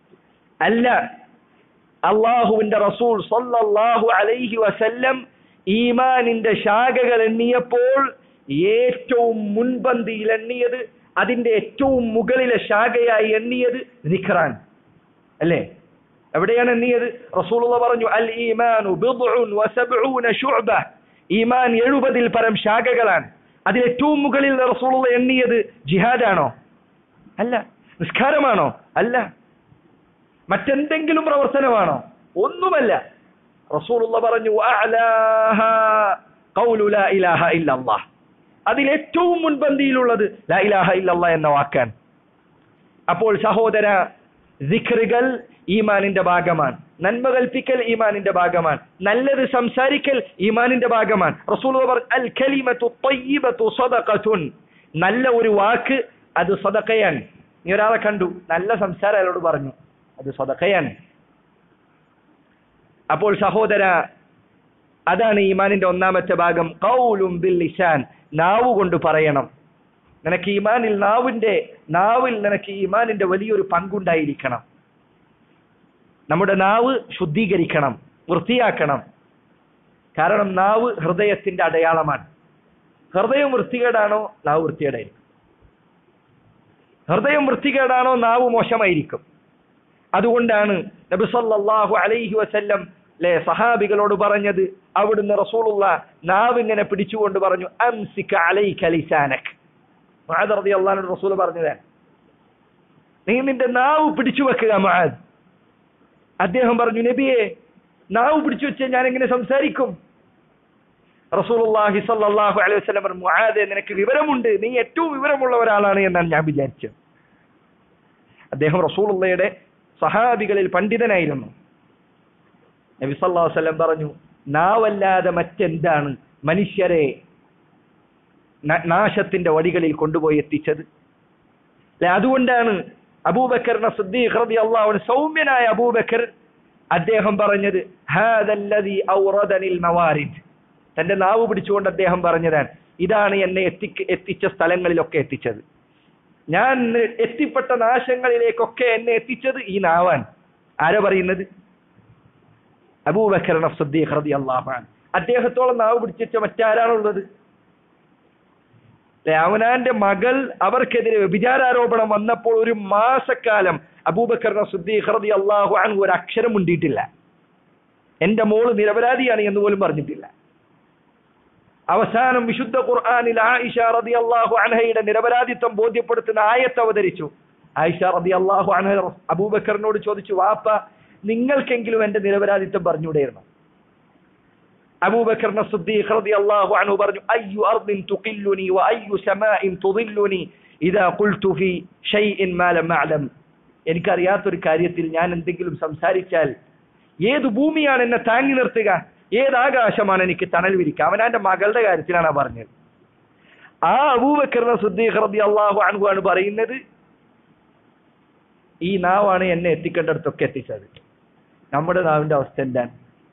Speaker 1: അല്ല അള്ളാഹുവിന്റെ റസൂൽ സല്ലല്ലാഹു അലൈഹി വസല്ലം ഈമാനിന്റെ ശാഖകൾ എണ്ണിയപ്പോൾ ഏറ്റവും മുൻപന്തിയിൽ എണ്ണിയത് അതിന്റെ ഏറ്റവും മുകളിലെ ശാഖയായി എണ്ണിയത് ദിഖറാൻ അല്ലേ എവിടെയാണ് എണ്ണിയത് റസൂലുള്ള പറഞ്ഞു അൽ ഈമാനു ബിദ്ഉൻ വസബ്ഊന ശുഅബ ഈമാൻ എഴുപതിൽ പരം ശാഖകളാണ് അതിൽ ഏറ്റവും മുകളിൽ റസൂലുള്ള എണ്ണിയത് ജിഹാദാണോ അല്ല നിസ്കാരമാണോ അല്ല മറ്റെന്തെങ്കിലും പ്രവർത്തനമാണോ ഒന്നുമല്ല റസൂലുള്ള പറഞ്ഞു അഅലാഹ ഖൗലു ലാ ഇലാഹ ഇല്ലല്ലാഹ് അതിൽ ഏറ്റവും മുൻപന്തിയിലുള്ളത് ലാ ഇലാഹ ഇല്ലല്ലാഹ് എന്ന വാക്കാണ് അപ്പോൾ സഹോദര ദിക്റുകൾ ഈമാനിന്റെ ഭാഗമാണ് നന്മ കൽപ്പിക്കൽ ഈമാനിന്റെ ഭാഗമാണ് നല്ലത് സംസാരിക്കൽ ഈമാനിന്റെ ഭാഗമാണ് റസൂൽ അൽ കലിമത്തു ത്വയ്യിബത്തു സദഖത്തുൻ നല്ല ഒരു വാക്ക് അത് സദഖയാണ് നീ ഒരാളെ കണ്ടു നല്ല സംസാരം അയാളോട് പറഞ്ഞു അത് സദഖയാണ് അപ്പോൾ സഹോദര അതാണ് ഈമാനിന്റെ ഒന്നാമത്തെ ഭാഗം കൗലും ബിൽ ലിസാൻ നാവ് കൊണ്ട് പറയണം നിനക്ക് ഈമാനിൽ നാവിന്റെ നാവിൽ നിനക്ക് ഈമാനിന്റെ വലിയൊരു പങ്കുണ്ടായിരിക്കണം നമ്മുടെ നാവ് ശുദ്ധീകരിക്കണം വൃത്തിയാക്കണം കാരണം നാവ് ഹൃദയത്തിന്റെ അടയാളമാണ് ഹൃദയം വൃത്തികേടാണോ നാവ് വൃത്തികേടായിരിക്കും ഹൃദയം വൃത്തികേടാണോ നാവ് മോശമായിരിക്കും അതുകൊണ്ടാണ് നബി സല്ലല്ലാഹു അലൈഹി വസല്ലം ലെ സഹാബികളോട് പറഞ്ഞത് അവിടുന്ന് റസൂലുള്ള നാവ് ഇങ്ങനെ പിടിച്ചുകൊണ്ട് പറഞ്ഞു അംസിക അലൈക ലിസാനക് മുആദ് റളിയല്ലാഹു അൻഹു റസൂൽ പറഞ്ഞതാണ് നീ നിന്റെ നാവ് പിടിച്ചു വെക്കുക മുആദ് അദ്ദേഹം പറഞ്ഞു നബിയെ നാവ് പിടിച്ചു വെച്ചാൽ ഞാൻ എങ്ങനെ സംസാരിക്കും റസൂലുള്ളാഹി സ്വല്ലല്ലാഹു അലൈഹി വസല്ലം പറഞ്ഞു മുആദെ നിനക്ക് വിവരമുണ്ട് നീ ഏറ്റവും വിവരമുള്ള ഒരാളാണ് എന്നാണ് ഞാൻ വിചാരിച്ചത് അദ്ദേഹം റസൂലുള്ളയുടെ സഹാബികളിൽ പണ്ഡിതനായിരുന്നു നബി സല്ലല്ലാഹു അലൈഹി വസല്ലം പറഞ്ഞു നാവല്ലാതെ മറ്റെന്താണ് മനുഷ്യരെ ന- നാശത്തിന്റെ വഴികളിൽ കൊണ്ടുപോയി എത്തിച്ചത് അല്ലെ അതുകൊണ്ടാണ് അബൂബക്കറിനെ സിദ്ദീഖ് റളിയല്ലാഹു അൻഹു സൗമ്യനായ അബൂബക്കർ അദ്ദേഹം പറഞ്ഞത് ഹാദല്ലദി ഔറദനിൽ മവാരിദ് തന്റെ നാവ് പിടിച്ചുകൊണ്ട് അദ്ദേഹം പറഞ്ഞതാണ് ഇതാണ് എന്നെ എത്തി എത്തിച്ച സ്ഥലങ്ങളിലൊക്കെ എത്തിച്ചത് ഞാൻ എത്തിപ്പെട്ട നാശങ്ങളിലേക്കൊക്കെ എന്നെ എത്തിച്ചത് ഈ നാവാൻ ആരാ പറയുന്നത് അബൂബക്കർ സിദ്ദീഖ് റളിയല്ലാഹു അൻഹു അദ്ദേഹത്തോളം നാവ് പിടിച്ച മറ്റാരാണുള്ളത് അല്ലെ അവനാന്റെ മകൾ അവർക്കെതിരെ വ്യഭിചാരോപണം വന്നപ്പോൾ ഒരു മാസക്കാലം അബൂബക്കർ സുദ്ദീഖ് റതി അള്ളാഹു അൻഹു ഒരു അക്ഷരം മുണ്ടിയിട്ടില്ല എന്റെ മോള് നിരപരാധിയാണ് എന്ന് പോലും പറഞ്ഞിട്ടില്ല അവസാനം വിശുദ്ധ ഖുർആനിൽ ആയിഷ റതി അള്ളാഹു അൻഹയുടെ നിരപരാധിത്വം ബോധ്യപ്പെടുത്തുന്ന ആയത്ത് അവതരിച്ചു ആയിഷ റതി അള്ളാഹു അൻഹ അബൂബക്കറിനോട് ചോദിച്ചു വാപ്പ നിങ്ങൾക്കെങ്കിലും എന്റെ നിരപരാധിത്വം പറഞ്ഞുകൂടെയിരുന്നു അബൂബക്കർ സിദ്ദീഖ് റളിയല്ലാഹു അൻഹു പറഞ്ഞു അയ്യു അർദിൻ തുഖില്ലുനി വ അയ്യു സമാഇൻ തുദില്ലുനി ഇദാ ഖുൽതു ഫീ ഷൈഇൻ മാ ലം അഅലം എനിക്കറിയാത്തൊരു കാര്യത്തിൽ ഞാൻ എന്തെങ്കിലും സംസാരിച്ചാൽ ഏത് ഭൂമിയാണ് എന്നെ താങ്ങി നിർത്തുക ഏത് ആകാശമാണ് എനിക്ക് തണൽ വിരിക്കുക അവൻ എന്റെ മകളുടെ കാര്യത്തിലാണ് ആ പറഞ്ഞത് ആ അബൂബക്കർ സിദ്ദീഖ് റളിയല്ലാഹു അൻഹു ആണ് പറയുന്നത് ഈ നാവാണ് എന്നെ എത്തിക്കേണ്ടടുത്തൊക്കെ എത്തിച്ചത് നമ്മുടെ നാവിന്റെ അവസ്ഥ എന്താണ്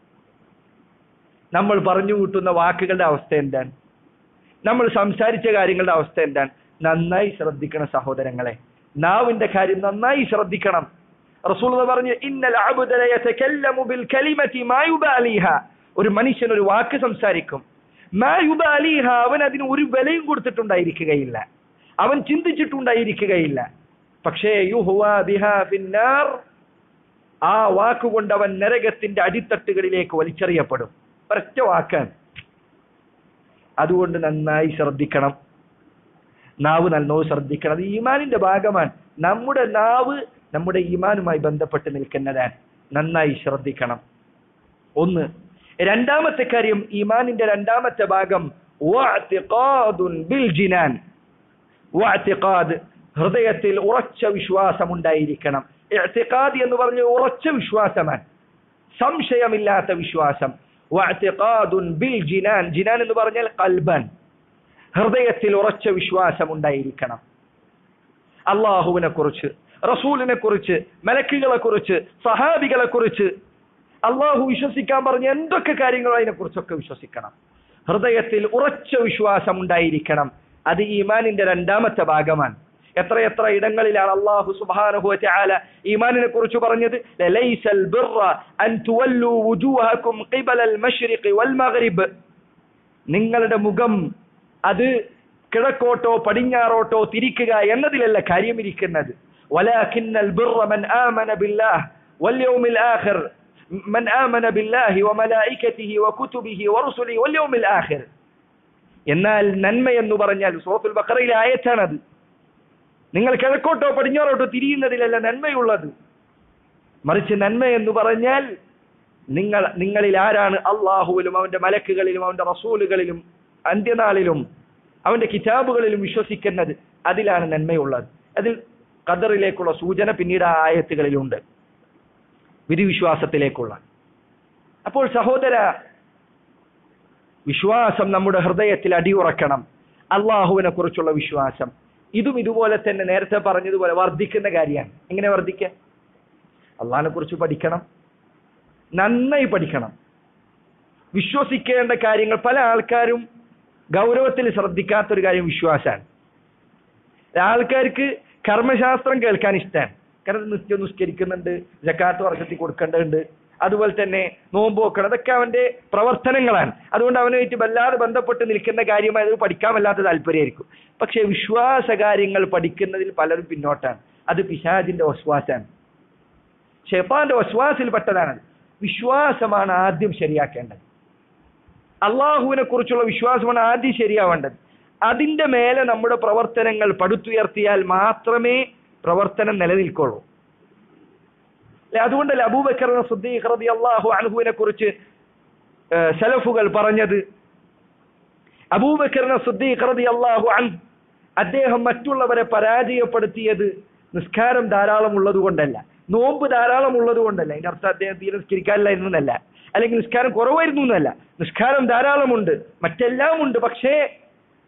Speaker 1: നമ്മൾ പറഞ്ഞു കൂട്ടുന്ന വാക്കുകളുടെ അവസ്ഥ എന്താണ് നമ്മൾ സംസാരിച്ച കാര്യങ്ങളുടെ അവസ്ഥ എന്താണ് നന്നായി ശ്രദ്ധിക്കണം സഹോദരങ്ങളെ നാവിന്റെ കാര്യം നന്നായി ശ്രദ്ധിക്കണം റസൂൽ പറഞ്ഞു ഇന്നൽ അബ്ദ ലയതകല്ലമു ബിൽ കലിമതി മാ യുബാലിഹ ഒരു മനുഷ്യൻ ഒരു വാക്ക് സംസാരിക്കും മാ യുബാലിഹ അവൻ അതിന് ഒരു വിലയും കൊടുത്തിട്ടുണ്ടായിരിക്കുകയില്ല അവൻ ചിന്തിച്ചിട്ടുണ്ടായിരിക്കുകയില്ല പക്ഷേ യുഹ്വ ബിഹാ ഫിന്നാർ ആ വാക്കുകൊണ്ട് അവൻ നരകത്തിന്റെ അടിത്തട്ടുകളിലേക്ക് വലിച്ചെറിയപ്പെടും ഒരൊറ്റ വാക്കാണ് അതുകൊണ്ട് നന്നായി ശ്രദ്ധിക്കണം നാവ് നല്ലോണം ശ്രദ്ധിക്കണം അത് ഈമാനിന്റെ ഭാഗമാണ് നമ്മുടെ നാവ് നമ്മുടെ ഈമാനുമായി ബന്ധപ്പെട്ട് നിൽക്കുന്നതാണ് നന്നായി ശ്രദ്ധിക്കണം ഒന്ന് രണ്ടാമത്തെ കാര്യം ഈമാനിന്റെ രണ്ടാമത്തെ ഭാഗം വഅ്തിഖാദുൻ ബിൽ ജിനാൻ വഅ്തിഖാദ് ഹൃദയത്തിൽ ഉറച്ച വിശ്വാസം ഉണ്ടായിരിക്കണം ഇഅ്തിഖാദ് എന്ന് പറഞ്ഞ ഉറച്ച വിശ്വാസമാണ് സംശയമില്ലാത്ത വിശ്വാസം വഅ്തിഖാദുൻ ബിൽ ജിനാൻ ജിനാൻ എന്ന് പറഞ്ഞാൽ കൽബൻ ഹൃദയത്തിൽ ഉറച്ച വിശ്വാസം ഉണ്ടായിരിക്കണം അള്ളാഹുവിനെ കുറിച്ച് റസൂലിനെ കുറിച്ച് മലക്കുകളെ കുറിച്ച് സഹാബികളെ കുറിച്ച് അള്ളാഹു വിശ്വസിക്കാൻ പറഞ്ഞ എന്തൊക്കെ കാര്യങ്ങളോ അതിനെ കുറിച്ചൊക്കെ വിശ്വസിക്കണം ഹൃദയത്തിൽ ഉറച്ച വിശ്വാസം ഉണ്ടായിരിക്കണം അത് ഈമാനിന്റെ രണ്ടാമത്തെ ഭാഗമാണ് എത്രയെത്ര ഇടങ്ങളിലാണ് അള്ളാഹു സുബ്ഹാനഹു വതആല ഈമാനിനെ കുറിച്ച് പറഞ്ഞത് ലൈസൽ ബിർറ അൻ തുവല്ലു വുജൂഹക്കും ഖിബലൽ മശ്രിഖി വൽ മഗ്രിബ് നിങ്ങളുടെ മുഖം അത് കിഴക്കോട്ടോ പടിഞ്ഞാറോട്ടോ തിരിക്കുക എന്നതിലല്ല കാര്യമിരിക്കുന്നത് വലാകിന്നൽ ബിർറ മൻ ആമന ബില്ലാഹ് واليوم الآخر من آمن بالله وملائكته وكتبه ورسله واليوم الآخر എന്നാൽ നന്മ എന്ന് പറഞ്ഞാൽ സൂറത്തുൽ ബഖറയിലെ ആയത്താണത് നിങ്ങൾ കിഴക്കോട്ടോ പടിഞ്ഞാറോട്ടോ തിരിയുന്നതിലല്ല നന്മയുള്ളത് മറിച്ച് നന്മ എന്ന് പറഞ്ഞാൽ നിങ്ങൾ നിങ്ങളിൽ ആരാണ് അള്ളാഹുവിലും അവന്റെ മലക്കുകളിലും അവന്റെ റസൂലുകളിലും അന്ത്യനാളിലും അവന്റെ കിതാബുകളിലും വിശ്വസിക്കുന്നത് അതിലാണ് നന്മയുള്ളത് അതിൽ ഖദറിലേക്കുള്ള സൂചന പിന്നീട് ആ ആയത്തുകളിലുണ്ട് വിധിവിശ്വാസത്തിലേക്കുള്ള അപ്പോൾ സഹോദര വിശ്വാസം നമ്മുടെ ഹൃദയത്തിൽ അടിയുറക്കണം അള്ളാഹുവിനെ കുറിച്ചുള്ള വിശ്വാസം ഇതും ഇതുപോലെ തന്നെ നേരത്തെ പറഞ്ഞതുപോലെ വർദ്ധിക്കുന്ന കാര്യമാണ് എങ്ങനെ വർദ്ധിക്കുക അള്ളാഹിനെ കുറിച്ച് പഠിക്കണം നന്നായി പഠിക്കണം വിശ്വസിക്കേണ്ട കാര്യങ്ങൾ പല ആൾക്കാരും ഗൗരവത്തിൽ ശ്രദ്ധിക്കാത്തൊരു കാര്യം വിശ്വാസമാണ് ആൾക്കാർക്ക് കർമ്മശാസ്ത്രം കേൾക്കാൻ ഇഷ്ടമാണ് കാരണം നിത്യം നിസ്കരിക്കുന്നുണ്ട് ജക്കാത്ത് വർഷത്തിൽ കൊടുക്കേണ്ടതുണ്ട് അതുപോലെ തന്നെ നോമ്പ് വെക്കണം അതൊക്കെ അവന്റെ പ്രവർത്തനങ്ങളാണ് അതുകൊണ്ട് അവനുമായിട്ട് വല്ലാതെ ബന്ധപ്പെട്ട് നിൽക്കുന്ന കാര്യമായി അത് പഠിക്കാൻ വല്ലാത്ത താല്പര്യമായിരിക്കും പക്ഷെ വിശ്വാസ കാര്യങ്ങൾ പഠിക്കുന്നതിൽ പലരും പിന്നോട്ടാണ് അത് പിശാജിന്റെ വസ്വാസാണ് ഷെഫാന്റെ വസ്വാസിൽപ്പെട്ടതാണ് വിശ്വാസമാണ് ആദ്യം ശരിയാക്കേണ്ടത് അള്ളാഹുവിനെ കുറിച്ചുള്ള വിശ്വാസമാണ് ആദ്യം ശരിയാവേണ്ടത് അതിന്റെ മേലെ നമ്മുടെ പ്രവർത്തനങ്ങൾ പടുത്തുയർത്തിയാൽ മാത്രമേ പ്രവർത്തനം നിലനിൽക്കുള്ളൂ അല്ലെ അതുകൊണ്ടല്ലേ അബൂബക്കർ സുദ്ദീഖ് റതി അള്ളാഹു അൻഹുവിനെ കുറിച്ച് സലഫുകൾ പറഞ്ഞത് അബൂബക്കർ സുദ്ദീഖ് റതി അള്ളാഹു അൻ അദ്ദേഹം മറ്റുള്ളവരെ പരാജയപ്പെടുത്തിയത് നിസ്കാരം ധാരാളം ഉള്ളത് കൊണ്ടല്ല നോമ്പ് ധാരാളം ഉള്ളത് കൊണ്ടല്ല അതിന്റെ അർത്ഥം അദ്ദേഹം തീരെ നിസ്കരിക്കാനില്ലായിരുന്നു എന്നല്ല അല്ലെങ്കിൽ നിസ്കാരം കുറവായിരുന്നു എന്നല്ല നിസ്കാരം ധാരാളമുണ്ട് മറ്റെല്ലാം ഉണ്ട് പക്ഷേ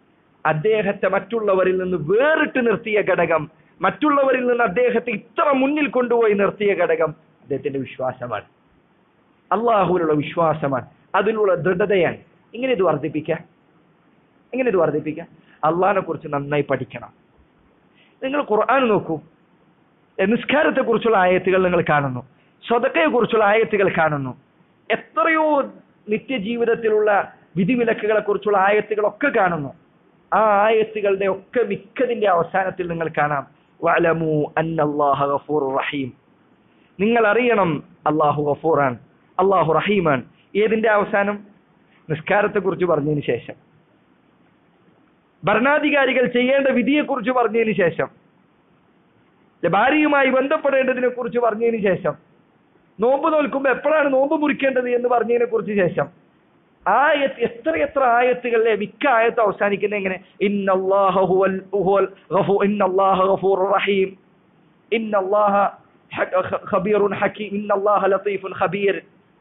Speaker 1: അദ്ദേഹത്തെ മറ്റുള്ളവരിൽ നിന്ന് വേറിട്ട് നിർത്തിയ ഘടകം മറ്റുള്ളവരിൽ നിന്ന് അദ്ദേഹത്തെ ഇത്ര മുന്നിൽ കൊണ്ടുപോയി നിർത്തിയ ഘടകം അദ്ദേഹത്തിന്റെ വിശ്വാസമാണ് അള്ളാഹുവിലുള്ള വിശ്വാസമാണ് അതിലുള്ള ദൃഢതയാണ് എങ്ങനെ ഇത് വർദ്ധിപ്പിക്കാം എങ്ങനെ ഇത് വർദ്ധിപ്പിക്കാം അള്ളാഹിനെ കുറിച്ച് നന്നായി പഠിക്കണം നിങ്ങൾ ഖുർആൻ നോക്കൂ നിസ്കാരത്തെ കുറിച്ചുള്ള ആയത്തുകൾ നിങ്ങൾ കാണുന്നു സ്വതക്കയെ കുറിച്ചുള്ള ആയത്തുകൾ കാണുന്നു എത്രയോ നിത്യജീവിതത്തിലുള്ള വിധിവിലക്കുകളെ കുറിച്ചുള്ള ആയത്തുകളൊക്കെ കാണുന്നു ആ ആയത്തുകളുടെ ഒക്കെ മിക്കതിന്റെ അവസാനത്തിൽ നിങ്ങൾ കാണാം വഅലമു അന്നല്ലാഹ ഗഫൂറുർ റഹീം നിങ്ങൾ അറിയണം അള്ളാഹു ഗഫൂറാൻ അള്ളാഹു റഹീമാൻ ഏതിന്റെ അവസാനം നിസ്കാരത്തെ കുറിച്ച് പറഞ്ഞതിന് ശേഷം ഭരണാധികാരികൾ ചെയ്യേണ്ട വിധിയെ കുറിച്ച് പറഞ്ഞതിന് ശേഷം ഭാര്യയുമായി ബന്ധപ്പെടേണ്ടതിനെ കുറിച്ച് പറഞ്ഞതിന് ശേഷം നോമ്പ് നോൽക്കുമ്പോൾ എപ്പോഴാണ് നോമ്പ് മുറിക്കേണ്ടത് എന്ന് പറഞ്ഞതിനെ കുറിച്ച് ശേഷം ആയത്ത് എത്ര എത്ര ആയത്തുകളിലെ മിക്ക ആയത്ത് അവസാനിക്കുന്ന എങ്ങനെ ഇന്നല്ലാഹ ഹുവൽ ഹുവൽ ഗഫൂ ഇന്നല്ലാഹ ഗഫൂറുർ റഹീം ഇന്നല്ലാഹ ഖബീറുൻ ഹകീം ഇന്നല്ലാഹ ലത്തീഫുൻ ഖബീർ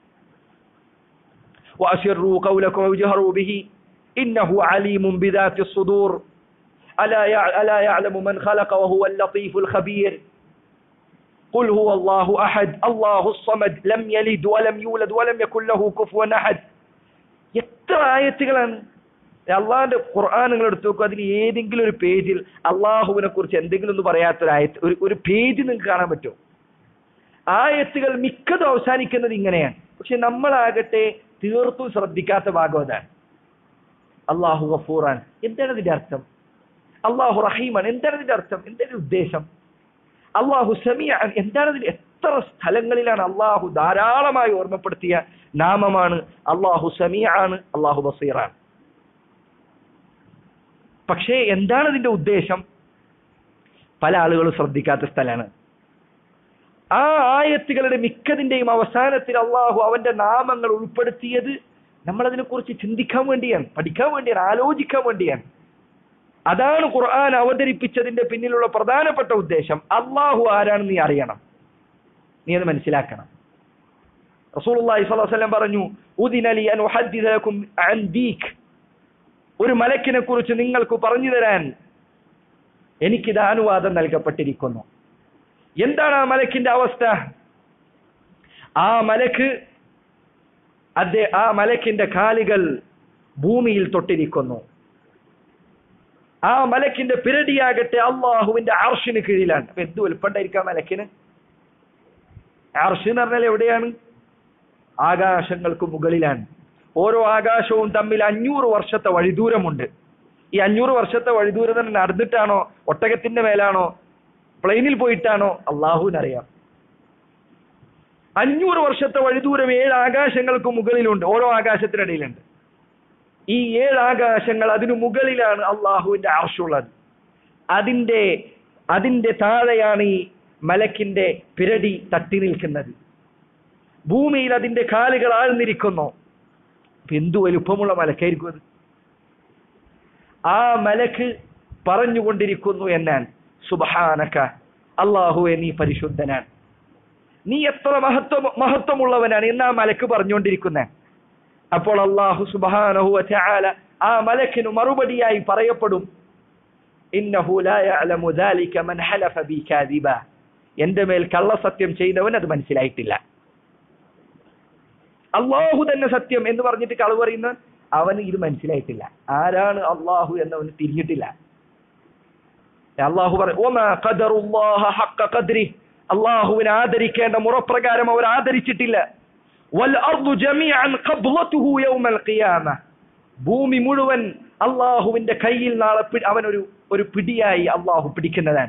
Speaker 1: وأسروا قولكم وجهروا به إنه عليم بذات الصدور ألا ألا يعلم من خلق وهو اللطيف الخبير قل هو الله أحد الله الصمد لم يلد ولم يولد ولم يكن له كفوا أحد എത്ര ആയത്തുകളാണ് അള്ളാഹിന്റെ ഖുർആൻ നിങ്ങൾ എടുത്തു നോക്കുക അതിന് ഏതെങ്കിലും ഒരു പേജിൽ അള്ളാഹുവിനെ കുറിച്ച് എന്തെങ്കിലും ഒന്ന് പറയാത്തൊരു ആയത്ത് ഒരു ഒരു പേജ് നിങ്ങൾക്ക് കാണാൻ പറ്റുമോ ആയത്തുകൾ മിക്കതും അവസാനിക്കുന്നത് ഇങ്ങനെയാണ് പക്ഷെ നമ്മളാകട്ടെ തീർത്തും ശ്രദ്ധിക്കാത്ത ഭാഗം അതാണ് അള്ളാഹു ഗഫൂറാൻ എന്താണ് ഇതിന്റെ അർത്ഥം അള്ളാഹു റഹീമാണ് എന്താണ് ഇതിന്റെ അർത്ഥം എന്താണ് ഉദ്ദേശം അള്ളാഹു സമീഅൻ എന്താണ് ഇതിൽ എത്ര സ്ഥലങ്ങളിലാണ് അള്ളാഹു ധാരാളമായി ഓർമ്മപ്പെടുത്തിയ നാമമാണ് അള്ളാഹു സമീആണ് അള്ളാഹു ബസീറാണ് പക്ഷേ എന്താണ് ഇതിന്റെ ഉദ്ദേശം പല ആളുകളും ശ്രദ്ധിക്കാത്ത സ്ഥലമാണ് ആ ആയത്തുകളുടെ മിക്കതിന്റെയും അവസാനത്തിൽ അള്ളാഹു അവന്റെ നാമങ്ങൾ ഉൾപ്പെടുത്തിയത് നമ്മൾ അതിനെക്കുറിച്ച് ചിന്തിക്കാൻ വേണ്ടിയാണ് പഠിക്കാൻ വേണ്ടിയാണ് ആലോചിക്കാൻ വേണ്ടിയാണ് അതാണ് ഖുർആൻ അവതരിപ്പിച്ചതിന്റെ പിന്നിലുള്ള പ്രധാനപ്പെട്ട ഉദ്ദേശം അള്ളാഹു ആരാണെന്ന് നീ അറിയണം നീ അത് മനസ്സിലാക്കണം റസൂലുള്ളാഹി സ്വല്ലല്ലാഹു അലൈഹി വസല്ലം പറഞ്ഞു ഉദിന ലി അൻ ഉഹദ്ദിസലക്കും അൻ ദീക് ഒരു മലക്കിനെ കുറിച്ച് നിങ്ങൾക്ക് പറഞ്ഞു തരാൻ എനിക്കിത് അനുവാദം നൽകപ്പെട്ടിരിക്കുന്നു എന്താണ് ആ മലക്കിന്റെ അവസ്ഥ ആ മലക്ക് അദ്ദേ ആ മലക്കിന്റെ കാലുകൾ ഭൂമിയിൽ തൊട്ടിരിക്കുന്നു ആ മലക്കിന്റെ പിരടിയാകട്ടെ അള്ളാഹുവിന്റെ അർഷിന് കീഴിലാണ് അപ്പൊ എന്ത് വലുപ്പണ്ടായിരിക്കാം മലക്കിന് അർഷ് എന്ന് പറഞ്ഞാൽ എവിടെയാണ് ആകാശങ്ങൾക്ക് മുകളിലാണ് ഓരോ ആകാശവും തമ്മിൽ അഞ്ഞൂറ് വർഷത്തെ വഴിദൂരമുണ്ട് ഈ അഞ്ഞൂറ് വർഷത്തെ വഴിദൂരം തന്നെ നടന്നിട്ടാണോ ഒട്ടകത്തിന്റെ മേലാണോ പ്ലെയിനിൽ പോയിട്ടാണോ അള്ളാഹുവിനറിയാം അഞ്ഞൂറ് വർഷത്തെ വഴിദൂരം ഏഴ് ആകാശങ്ങൾക്ക് മുകളിലുണ്ട് ഓരോ ആകാശത്തിനിടയിലുണ്ട് ഈ ഏഴ് ആകാശങ്ങൾ അതിനു മുകളിലാണ് അള്ളാഹുവിന്റെ ആർഷുള്ളത് അതിന്റെ അതിന്റെ താഴെയാണ് ഈ മലക്കിന്റെ പിരടി തട്ടി നിൽക്കുന്നത് ഭൂമിയിൽ അതിന്റെ കാലുകൾ ആഴ്ന്നിരിക്കുന്നു എന്തു വലുപ്പമുള്ള മലക്കായിരിക്കും അത് ആ മലക്ക് പറഞ്ഞുകൊണ്ടിരിക്കുന്നു എന്നാൻ സുബഹാനക്ക അള്ളാഹുവെ നീ പരിശുദ്ധനാണ് നീ എത്ര മഹത്വം മഹത്വമുള്ളവനാണ് എന്ന് ആ മലക്ക് പറഞ്ഞുകൊണ്ടിരിക്കുന്ന അപ്പോൾ അള്ളാഹു സുബാനഹു ചാല ആ മലക്കിന് മറുപടിയായി പറയപ്പെടും ഇന്നഹു ലാ യഅലമു ദാലിക മൻ ഹലഫ ബി കാദിബ എന്റെ മേൽ കള്ളസത്യം ചെയ്തവൻ അത് മനസ്സിലായിട്ടില്ല അള്ളാഹു തന്നെ സത്യം എന്ന് പറഞ്ഞിട്ട് കളവ് പറയുന്ന അവന് ഇത് മനസ്സിലായിട്ടില്ല ആരാണ് അള്ളാഹു എന്നവന് തിരിഞ്ഞിട്ടില്ല അള്ളാഹു പറയും അള്ളാഹുവിനെ ആദരിക്കേണ്ട മുറപ്രകാരം അവർ ആദരിച്ചിട്ടില്ല ഭൂമി മുഴുവൻ അള്ളാഹുവിന്റെ കയ്യിൽ നാളെ അവനൊരു ഒരു പിടിയായി അള്ളാഹു പിടിക്കുന്നതാണ്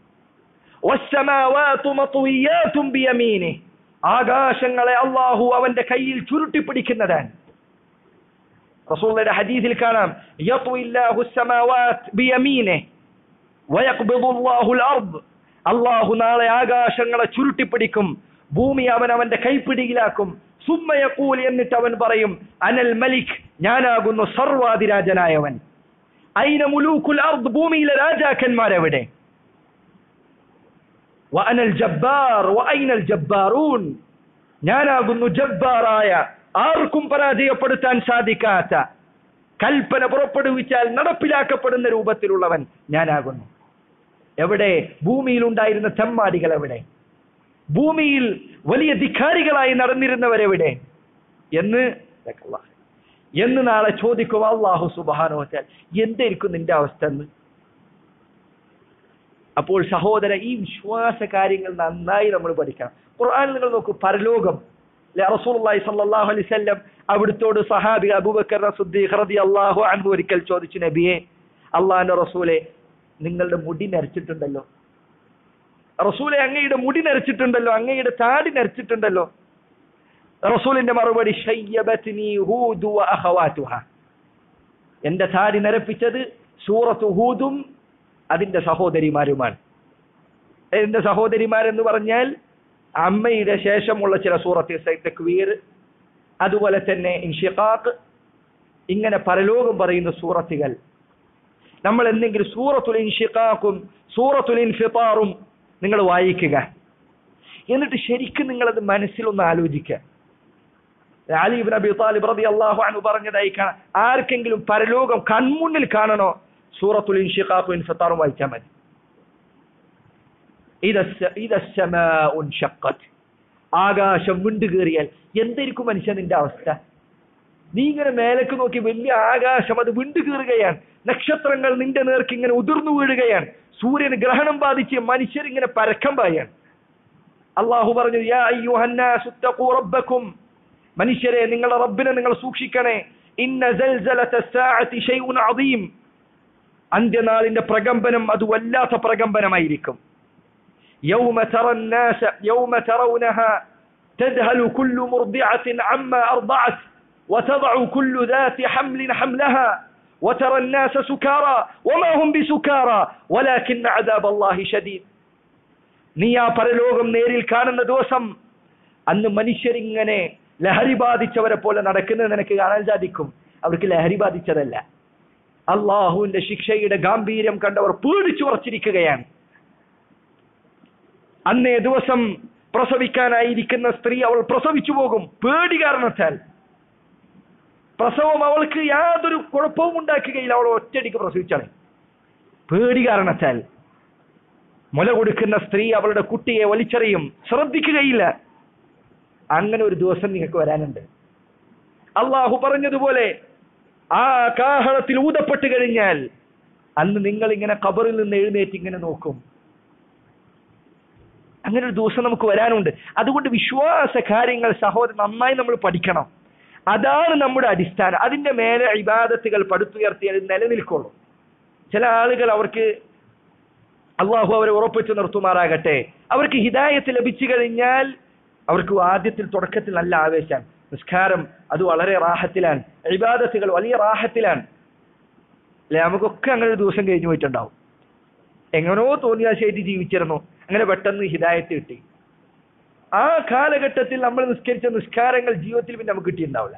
Speaker 1: ആകാശങ്ങളെ അള്ളാഹു അവന്റെ കയ്യിൽ ചുരുട്ടി പിടിക്കുന്നതാണ് റസൂലുള്ളാഹിയുടെ ഹദീസിൽ കാണാം യത്വില്ലാഹു സമാവാത് ബിയമീനെ വയഖ്ബിദുല്ലാഹു അൽ-അർദ് അള്ളാഹു നാളെ ആകാശങ്ങളെ ചുരുട്ടിപ്പിടിക്കും ഭൂമി അവൻ അവന്റെ കൈപ്പിടിയിലാക്കും സുമ്മയക്കൂൽ എന്നിട്ട് അവൻ പറയും അനൽ മലിക് ഞാനാകുന്നു സർവാധിരാജനായവൻ ഐന മുലൂക്കുൽ അർദ് ഭൂമിയിലെ രാജാക്കന്മാരെവിടെ വഅനൽ ജബ്ബാർ വഅൈനൽ ജബ്ബാറൂൻ ഞാനാകുന്നു ജബ്ബാറായ ആർക്കും പരാജയപ്പെടുത്താൻ സാധിക്കാത്ത കൽപ്പന പുറപ്പെടുവിച്ചാൽ നടപ്പിലാക്കപ്പെടുന്ന രൂപത്തിലുള്ളവൻ ഞാനാകുന്നു എവിടെ ഭൂമിയിൽ ഉണ്ടായിരുന്ന തെമ്മാടികൾ എവിടെ ഭൂമിയിൽ വലിയ ധിക്കാരികളായി നടന്നിരുന്നവരെവിടെ എന്ന് അള്ളാഹ്. എന്ന് നാളെ ചോദിക്കും അള്ളാഹു സുബാനോ എന്തായിരിക്കും നിന്റെ അവസ്ഥ എന്ന് അപ്പോൾ സഹോദര ഈ വിശ്വാസ കാര്യങ്ങൾ നന്നായി നമ്മൾ പഠിക്കണം ഖുർആൻ നിങ്ങൾ നോക്കൂ പരലോകം അല്ലെ റസൂലുള്ളാഹി സ്വല്ലല്ലാഹു അലൈഹി വസല്ലം അവിടുത്തോട് സഹാബി അബൂബക്കർ സിദ്ദീഖ് റളിയല്ലാഹു അൻഹു ഒരിക്കൽ ചോദിച്ചു നബിയെ അള്ളാഹിന്റെ റസൂലെ നിങ്ങളുടെ മുടി നരച്ചിട്ടുണ്ടല്ലോ റസൂലെ അങ്ങയുടെ മുടി നരച്ചിട്ടുണ്ടല്ലോ അങ്ങയുടെ താടി നരച്ചിട്ടുണ്ടല്ലോ റസൂലിന്റെ മറുപടി ഷയ്യബത്നി ഹൂദു വ അഖവാതുഹ എന്റെ താടി നരപ്പിച്ചത് സൂറത്ത് ഹൂദും അതിന്റെ സഹോദരിമാരുമാണ് എന്റെ സഹോദരിമാരെന്ന് പറഞ്ഞാൽ അമ്മയുടെ ശേഷമുള്ള ചില സൂറത്ത് തക്വീർ അതുപോലെ തന്നെ ഇൻഷിഖാഖ് ഇങ്ങനെ പരലോകം പറയുന്ന സൂറത്തുകൾ നമ്മൾ എന്തെങ്കിലും സൂറത്തുൽ ഇൻഷിഖാഖും സൂറത്തുൽ ഇൻഫിത്താറും നിങ്ങൾ വായിക്കുക എന്നിട്ട് ശരിക്കും നിങ്ങളത് മനസ്സിലൊന്ന് ആലോചിക്കുക അലി ഇബ്ൻ അബി താലിബ് റളിയല്ലാഹു അൻഹു പറഞ്ഞതായി കാണാം ആർക്കെങ്കിലും പരലോകം കൺമുന്നിൽ കാണണോ സൂറത്തുൽ ഇൻഷിഖാഖും ഇൻഫിത്താറും വായിച്ചാൽ മതി ആകാശം വിണ്ടുകേറിയാൽ എന്തായിരിക്കും മനുഷ്യ നിന്റെ അവസ്ഥ നീ ഇങ്ങനെ മേലേക്ക് നോക്കി വലിയ ആകാശം അത് വിണ്ടുകീറുകയാണ് നക്ഷത്രങ്ങൾ നിന്റെ നേർക്ക് ഇങ്ങനെ ഉതിർന്നു വീഴുകയാണ് സൂര്യന് ഗ്രഹണം ബാധിച്ച് മനുഷ്യരിങ്ങനെ പരക്കം പായാണ് അള്ളാഹു പറഞ്ഞു യാ അയ്യുഹന്നാസു ഇത്തഖൂ റബ്ബക്കും മനുഷ്യരെ നിങ്ങളുടെ റബ്ബിനെ നിങ്ങൾ സൂക്ഷിക്കണേ ഇന്ന സൽസലത സാഅതി ഷൈഉൻ അദീം അന്ത്യനാളിന്റെ പ്രകമ്പനം അത് വല്ലാത്ത പ്രകമ്പനമായിരിക്കും يوم ترى الناس يوم ترونها تذهل كل مرضعة عما أرضعت وتضع كل ذات حمل حملها وترى الناس سكارى وما هم بسكارى ولكن عذاب الله شديد നീ ആ പരലോകം നേരിൽ കാണുന്ന ദിവസം അന്ന് മനുഷ്യരിങ്ങനെ ലഹരി ബാധിച്ചവരെ പോലെ നടക്കുന്നത് നിനക്ക് കാണാൻ സാധിക്കും അവർക്ക് ലഹരി ബാധിച്ചതല്ല അള്ളാഹുവിന്റെ ശിക്ഷയുടെ ഗാംഭീര്യം കണ്ടവർ പേടിച്ചു ഉറച്ചിരിക്കുകയാണ് അന്നേ ദിവസം പ്രസവിക്കാനായിരിക്കുന്ന സ്ത്രീ അവൾ പ്രസവിച്ചു പോകും പേടി കാരണത്താൽ പ്രസവം അവൾക്ക് യാതൊരു കുഴപ്പവും ഉണ്ടാക്കുകയില്ല അവൾ ഒറ്റയടിക്ക് പ്രസവിച്ചാണ് പേടി കാരണത്താൽ മുല കൊടുക്കുന്ന സ്ത്രീ അവളുടെ കുട്ടിയെ വലിച്ചെറിയും ശ്രദ്ധിക്കുകയില്ല അങ്ങനെ ഒരു ദിവസം നിങ്ങൾക്ക് വരാനുണ്ട് അള്ളാഹു പറഞ്ഞതുപോലെ ആ കാഹളത്തിൽ ഊതപ്പെട്ട് കഴിഞ്ഞാൽ അന്ന് നിങ്ങൾ ഇങ്ങനെ കബറിൽ നിന്ന് എഴുന്നേറ്റ് ഇങ്ങനെ നോക്കും അങ്ങനെ ഒരു ദിവസം നമുക്ക് വരാനുണ്ട് അതുകൊണ്ട് വിശ്വാസ കാര്യങ്ങൾ സഹോദരൻ നന്നായി നമ്മൾ പഠിക്കണം അതാണ് നമ്മുടെ അടിസ്ഥാനം അതിന്റെ മേലെ ഇബാദത്തുകൾ പടുത്തുയർത്തിയാൽ നിലനിൽക്കുള്ളൂ ചില ആളുകൾ അവർക്ക് അള്ളാഹു അവരെ ഉറപ്പിച്ചു നിർത്തുമാറാകട്ടെ അവർക്ക് ഹിദായത്ത് ലഭിച്ചു കഴിഞ്ഞാൽ അവർക്ക് ആദ്യത്തിൽ തുടക്കത്തിൽ നല്ല ആവേശം നിസ്കാരം അത് വളരെ റാഹത്തിലാണ് ഇബാദത്തുകൾ വലിയ റാഹത്തിലാണ് അല്ലെ നമുക്കൊക്കെ അങ്ങനെ ഒരു ദിവസം കഴിഞ്ഞു പോയിട്ടുണ്ടാവും എങ്ങനോ തോന്നിയാശായിട്ട് ജീവിച്ചിരുന്നു അങ്ങനെ പെട്ടെന്ന് ഹിദായത്ത് കിട്ടി ആ കാലഘട്ടത്തിൽ നമ്മൾ നിസ്കരിച്ച നിസ്കാരങ്ങൾ ജീവിതത്തിൽ പിന്നെ നമുക്ക് കിട്ടിയിട്ടുണ്ടാവില്ല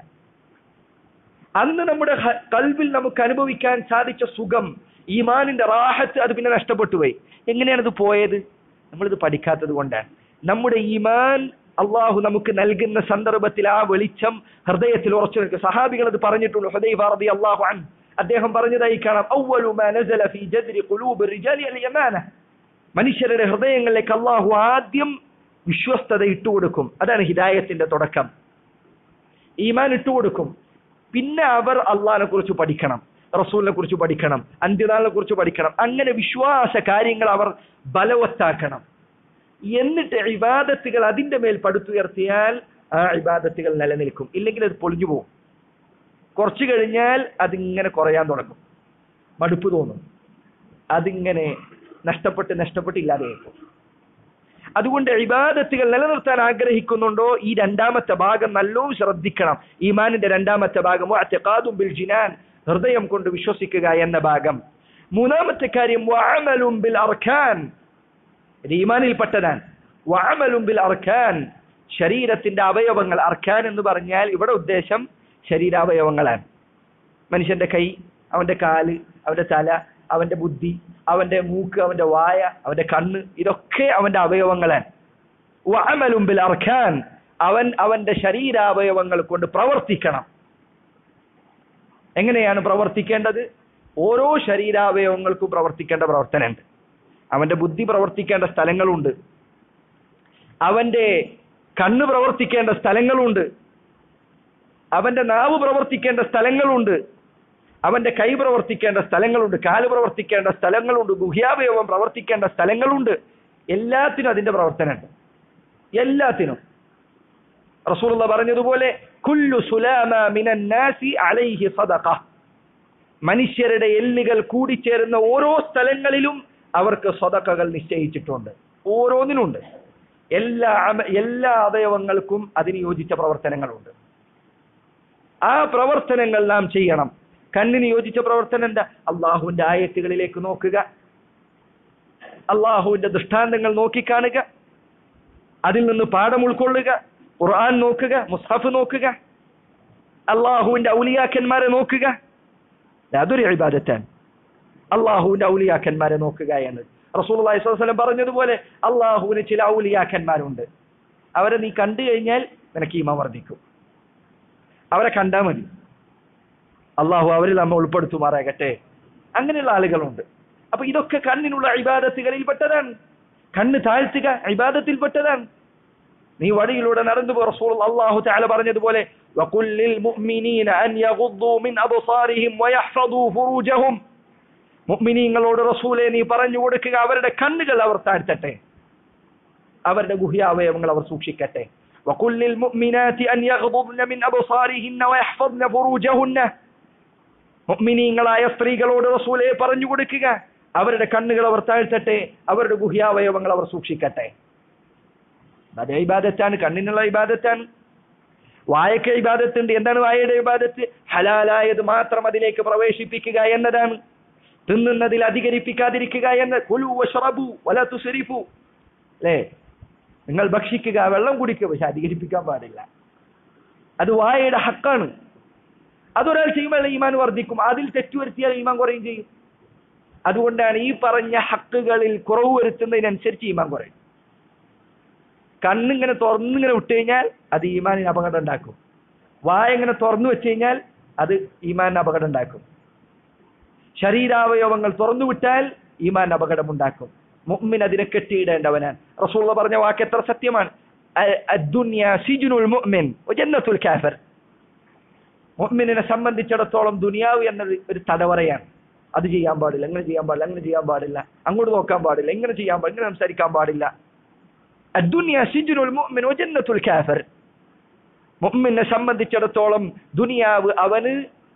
Speaker 1: അന്ന് നമ്മുടെ ഹ- കൽവിൽ നമുക്ക് അനുഭവിക്കാൻ സാധിച്ച സുഖം ഈമാനിന്റെ റാഹത്ത് അത് പിന്നെ നഷ്ടപ്പെട്ടു പോയി എങ്ങനെയാണ് ഇത് പോയത് നമ്മളിത് പഠിക്കാത്തത് കൊണ്ടാണ് നമ്മുടെ ഈമാൻ അള്ളാഹു നമുക്ക് നൽകുന്ന സന്ദർഭത്തിൽ ആ വെളിച്ചം ഹൃദയത്തിൽ ഉറച്ചു നിൽക്കും സഹാബികൾ അത് പറഞ്ഞിട്ടുണ്ട് ഹുദൈഫ റളിയല്ലാഹു അള്ളാഹു അൻ അദ്ദേഹം പറഞ്ഞതായി കാണാം അവ്വലു മാ നസല ഫീ ജദ്രി ഖുലൂബി റിജാലി അൽ യമാന മനുഷ്യരുടെ ഹൃദയങ്ങളിലേക്ക് അള്ളാഹു ആദ്യം വിശ്വസ്തത ഇട്ടുകൊടുക്കും അതാണ് ഹിദായത്തിന്റെ തുടക്കം ഈമാൻ ഇട്ടുകൊടുക്കും പിന്നെ അവർ അള്ളാഹിനെ കുറിച്ച് പഠിക്കണം റസൂലിനെ കുറിച്ച് പഠിക്കണം അന്ത്യനാളിനെ കുറിച്ച് പഠിക്കണം അങ്ങനെ വിശ്വാസ കാര്യങ്ങൾ അവർ ബലവത്താക്കണം എന്നിട്ട് ഇബാദത്തുകൾ അതിന്റെ മേൽ പടുത്തുയർത്തിയാൽ ആ ഇബാദത്തുകൾ നിലനിൽക്കും ഇല്ലെങ്കിൽ അത് പൊളിഞ്ഞു പോകും കുറച്ചു കഴിഞ്ഞാൽ അതിങ്ങനെ കുറയാൻ തുടങ്ങും മടുപ്പ് തോന്നും അതിങ്ങനെ നഷ്ടപ്പെട്ട് നഷ്ടപ്പെട്ട് ഇല്ലാതെയായിപ്പോ അതുകൊണ്ട് ഇബാദത്തുകൾ നിലനിർത്താൻ ആഗ്രഹിക്കുന്നുണ്ടോ ഈ രണ്ടാമത്തെ ഭാഗം നല്ലോണം ശ്രദ്ധിക്കണം ഈമാനിന്റെ രണ്ടാമത്തെ ഭാഗം വഅ്തിഖാദും ബിൽ ജിനാൻ ഹൃദയം കൊണ്ട് വിശ്വസിക്കുക എന്ന ഭാഗം മൂന്നാമത്തെ കാര്യം വഅമലും ബിൽ അർക്കാൻ ഇത് ഈമാനിൽപ്പെട്ടതാണ് വഅമലും ബിൽ അർക്കാൻ ശരീരത്തിന്റെ അവയവങ്ങൾ അർക്കാൻ എന്ന് പറഞ്ഞാൽ ഇവിടെ ഉദ്ദേശം ശരീരാവയവങ്ങളാണ് മനുഷ്യന്റെ കൈ അവന്റെ കാല് അവന്റെ തല അവന്റെ ബുദ്ധി അവന്റെ മൂക്ക് അവന്റെ വായ അവന്റെ കണ്ണ് ഇതൊക്കെ അവന്റെ അവയവങ്ങളാണ് വഅമലും ബിൽ അർക്കാൻ അവൻ അവന്റെ ശരീരാവയവങ്ങൾ കൊണ്ട് പ്രവർത്തിക്കണം എങ്ങനെയാണ് പ്രവർത്തിക്കേണ്ടത് ഓരോ ശരീരാവയവങ്ങൾക്കും പ്രവർത്തിക്കേണ്ട പ്രവർത്തനമുണ്ട് അവന്റെ ബുദ്ധി പ്രവർത്തിക്കേണ്ട സ്ഥലങ്ങളുണ്ട് അവന്റെ കണ്ണ് പ്രവർത്തിക്കേണ്ട സ്ഥലങ്ങളുണ്ട് അവന്റെ നാവ് പ്രവർത്തിക്കേണ്ട സ്ഥലങ്ങളുണ്ട് അവന്റെ കൈ പ്രവർത്തിക്കേണ്ട സ്ഥലങ്ങളുണ്ട് കാല് പ്രവർത്തിക്കേണ്ട സ്ഥലങ്ങളുണ്ട് ഗുഹ്യാവയവം പ്രവർത്തിക്കേണ്ട സ്ഥലങ്ങളുണ്ട് എല്ലാത്തിനും അതിന്റെ പ്രവർത്തനമുണ്ട് എല്ലാത്തിനും റസൂലുള്ള പറഞ്ഞതുപോലെ കുല്ലു സുലാമ മിനൻ നാസി അലൈഹി സദഖ മനുഷ്യരുടെ എല്ലുകൾ കൂടിച്ചേരുന്ന ഓരോ സ്ഥലങ്ങളിലും അവർക്ക് സ്വതക്കകൾ നിശ്ചയിച്ചിട്ടുണ്ട് ഓരോന്നിനുണ്ട് എല്ലാ അമ- എല്ലാ അവയവങ്ങൾക്കും അതിന് യോജിച്ച പ്രവർത്തനങ്ങളുണ്ട് ആ പ്രവർത്തനങ്ങൾ നാം ചെയ്യണം കണ്ണിന് യോജിച്ച പ്രവർത്തനം എന്താ അള്ളാഹുവിന്റെ ആയത്തുകളിലേക്ക് നോക്കുക അള്ളാഹുവിന്റെ ദൃഷ്ടാന്തങ്ങൾ നോക്കിക്കാണുക അതിൽ നിന്ന് പാഠം ഉൾക്കൊള്ളുക ഖുർആൻ നോക്കുക മുസ്ഹഫ് നോക്കുക അള്ളാഹുവിന്റെ ഔലിയാക്കന്മാരെ നോക്കുക അതൊരു ഇബാദത്താണ് അള്ളാഹുവിന്റെ ഔലിയാക്കന്മാരെ നോക്കുക എന്നത് റസൂലുള്ളാഹി സ്വല്ലല്ലാഹു അലൈഹി വസല്ലം പറഞ്ഞതുപോലെ അള്ളാഹുവിന് ചില ഔലിയാക്കന്മാരുണ്ട് അവരെ നീ കണ്ടു കഴിഞ്ഞാൽ നിനക്ക് ഈമ വർദ്ധിക്കും അവരെ കണ്ടാൽ മതി അള്ളാഹു അവരിൽ നമ്മ ഉൾപ്പെടുത്തുമാറാകട്ടെ അങ്ങനെയുള്ള ആളുകളുണ്ട് അപ്പൊ ഇതൊക്കെ കണ്ണിനുള്ള ഇബാദത്തുകളിൽ പെട്ടതാണ് കണ്ണ് താഴ്ത്തുക ഇബാദത്തിൽപ്പെട്ടതാണ് നീ വഴിയിലൂടെ നടന്നു പോ റസൂൽ അള്ളാഹു തആല പറഞ്ഞതുപോലെ وقل للمؤمنين أن يغضوا من أبصارهم ويحفظوا فروجهم മുഅ്മിനീങ്ങളോട് റസൂലെ നീ പറഞ്ഞു കൊടുക്കുക അവരുടെ കണ്ണുകൾ അവർ താഴ്ത്തട്ടെ അവരുടെ ഗുഹ്യാവയവങ്ങൾ അവർ സൂക്ഷിക്കട്ടെ وقل للمؤمنات أن يغضضن من أبصارهن ويحفظن فروجهن മുഅ്മിനീങ്ങളായ സ്ത്രീകളോട് റസൂലെ പറഞ്ഞു കൊടുക്കുക അവരുടെ കണ്ണുകൾ അവർ താഴ്ത്തട്ടെ അവരുടെ ഗുഹ്യാവയവങ്ങൾ അവർ സൂക്ഷിക്കട്ടെ അത് ഇബാദത്താണ് കണ്ണിനുള്ള ഇബാദത്താണ് വായക്ക് ഇബാദത്തുണ്ട് എന്താണ് വായയുടെ ഇബാദത്ത് ഹലാലായത് മാത്രം അതിലേക്ക് പ്രവേശിപ്പിക്കുക എന്നതാണ് തിന്നുന്നതിൽ അധികരിപ്പിക്കാതിരിക്കുക എന്ന് കുലു വഷ്റബു വല തുസ്രിഫു അല്ലേ നിങ്ങൾ ഭക്ഷിക്കുക വെള്ളം കുടിക്കുക പക്ഷെ അധികരിപ്പിക്കാൻ പാടില്ല അത് വായയുടെ ഹക്കാണ് അതൊരാൾ ചെയ്യുമ്പോൾ ഈമാൻ വർദ്ധിക്കും അതിൽ തെറ്റുവരുത്തിയാൽ ഈമാൻ കുറയും ചെയ്യും അതുകൊണ്ടാണ് ഈ പറഞ്ഞ ഹക്കുകളിൽ കുറവ് വരുത്തുന്നതിനനുസരിച്ച് ഈമാൻ കുറയും കണ്ണിങ്ങനെ തുറന്നിങ്ങനെ വിട്ടു കഴിഞ്ഞാൽ അത് ഈമാനിന് അപകടം ഉണ്ടാക്കും വായ ഇങ്ങനെ തുറന്നു വെച്ച് കഴിഞ്ഞാൽ അത് ഈമാനിന് അപകടം ഉണ്ടാക്കും ശരീരാവയവങ്ങൾ തുറന്നു വിട്ടാൽ ഈമാൻ അപകടമുണ്ടാക്കും മുഅ്മിൻ അതിനെ കെട്ടിയിടേണ്ടവനാണ് റസൂള്ള പറഞ്ഞ വാക്ക് എത്ര സത്യമാണ് അ- അദ്ദുന്യ സിജുനുൽ മുഅ്മിൻ വജന്നത്തുൽ കാഫിർ മുഅ്മിനെ സംബന്ധിച്ചിടത്തോളം ദുനിയാവ് എന്നത് ഒരു തടവറയാണ് അത് ചെയ്യാൻ പാടില്ല അങ്ങനെ ചെയ്യാൻ പാടില്ല അങ്ങനെ ചെയ്യാൻ പാടില്ല അങ്ങോട്ട് നോക്കാൻ പാടില്ല ഇങ്ങനെ ചെയ്യാൻ പാടില്ല ഇങ്ങനെ സംസാരിക്കാൻ പാടില്ല അദ്ദുന്യ സിജുനുൽ മുഅ്മിൻ വജന്നത്തുൽ കാഫിർ മുഅ്മിനെ സംബന്ധിച്ചിടത്തോളം ദുനിയാവ് അവന്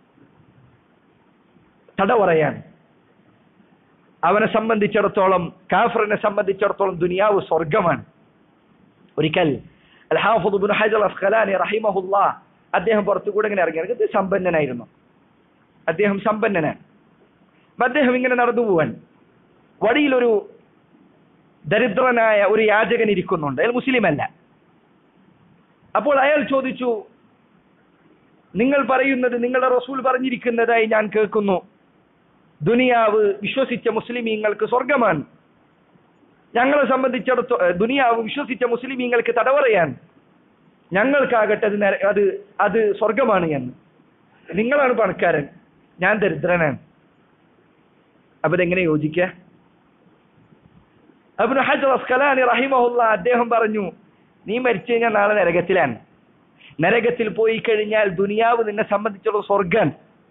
Speaker 1: തടവറയാണ് അവനെ സംബന്ധിച്ചിടത്തോളം കാഫറിനെ സംബന്ധിച്ചിടത്തോളം ദുനിയാവ് സ്വർഗമാണ് ഒരിക്കൽ അൽഹാഫുദ് ഇബ്നു ഹജർ അസ്ഖലാനി റഹിമഹുല്ലാ അദ്ദേഹം പുറത്തുകൂടെ ഇങ്ങനെ ഇറങ്ങി ഇത് സമ്പന്നനായിരുന്നു അദ്ദേഹം സമ്പന്നനാണ് അപ്പൊ അദ്ദേഹം ഇങ്ങനെ നടന്നു പോവാൻ വഴിയിലൊരു ദരിദ്രനായ ഒരു യാചകൻ ഇരിക്കുന്നുണ്ട് അയാൾ മുസ്ലിം അല്ല അപ്പോൾ അയാൾ ചോദിച്ചു നിങ്ങൾ പറയുന്നത് നിങ്ങളുടെ റസൂൽ പറഞ്ഞിരിക്കുന്നതായി ഞാൻ കേൾക്കുന്നു ദുനിയാവ് വിശ്വസിച്ച മുസ്ലിമീങ്ങൾക്ക് സ്വർഗമാണ് ഞങ്ങളെ സംബന്ധിച്ചിടത്തോളം ദുനിയാവ് വിശ്വസിച്ച മുസ്ലിമീങ്ങൾക്ക് തടവറയാണ് ഞങ്ങൾക്കാകട്ടെ അത് നര- അത് അത് സ്വർഗമാണ് എന്ന് നിങ്ങളാണ് പണക്കാരൻ ഞാൻ ദരിദ്രനാണ് അപ്പൊ ഇതെങ്ങനെ യോജിക്കുക അബ്നു ഹജർ അസ്കലാനി റഹിമഹുല്ല അദ്ദേഹം പറഞ്ഞു നീ മരിച്ചു കഴിഞ്ഞാൽ നാളെ നരകത്തിലാണ് നരകത്തിൽ പോയി കഴിഞ്ഞാൽ ദുനിയാവ് നിന്നെ സംബന്ധിച്ചുള്ള സ്വർഗം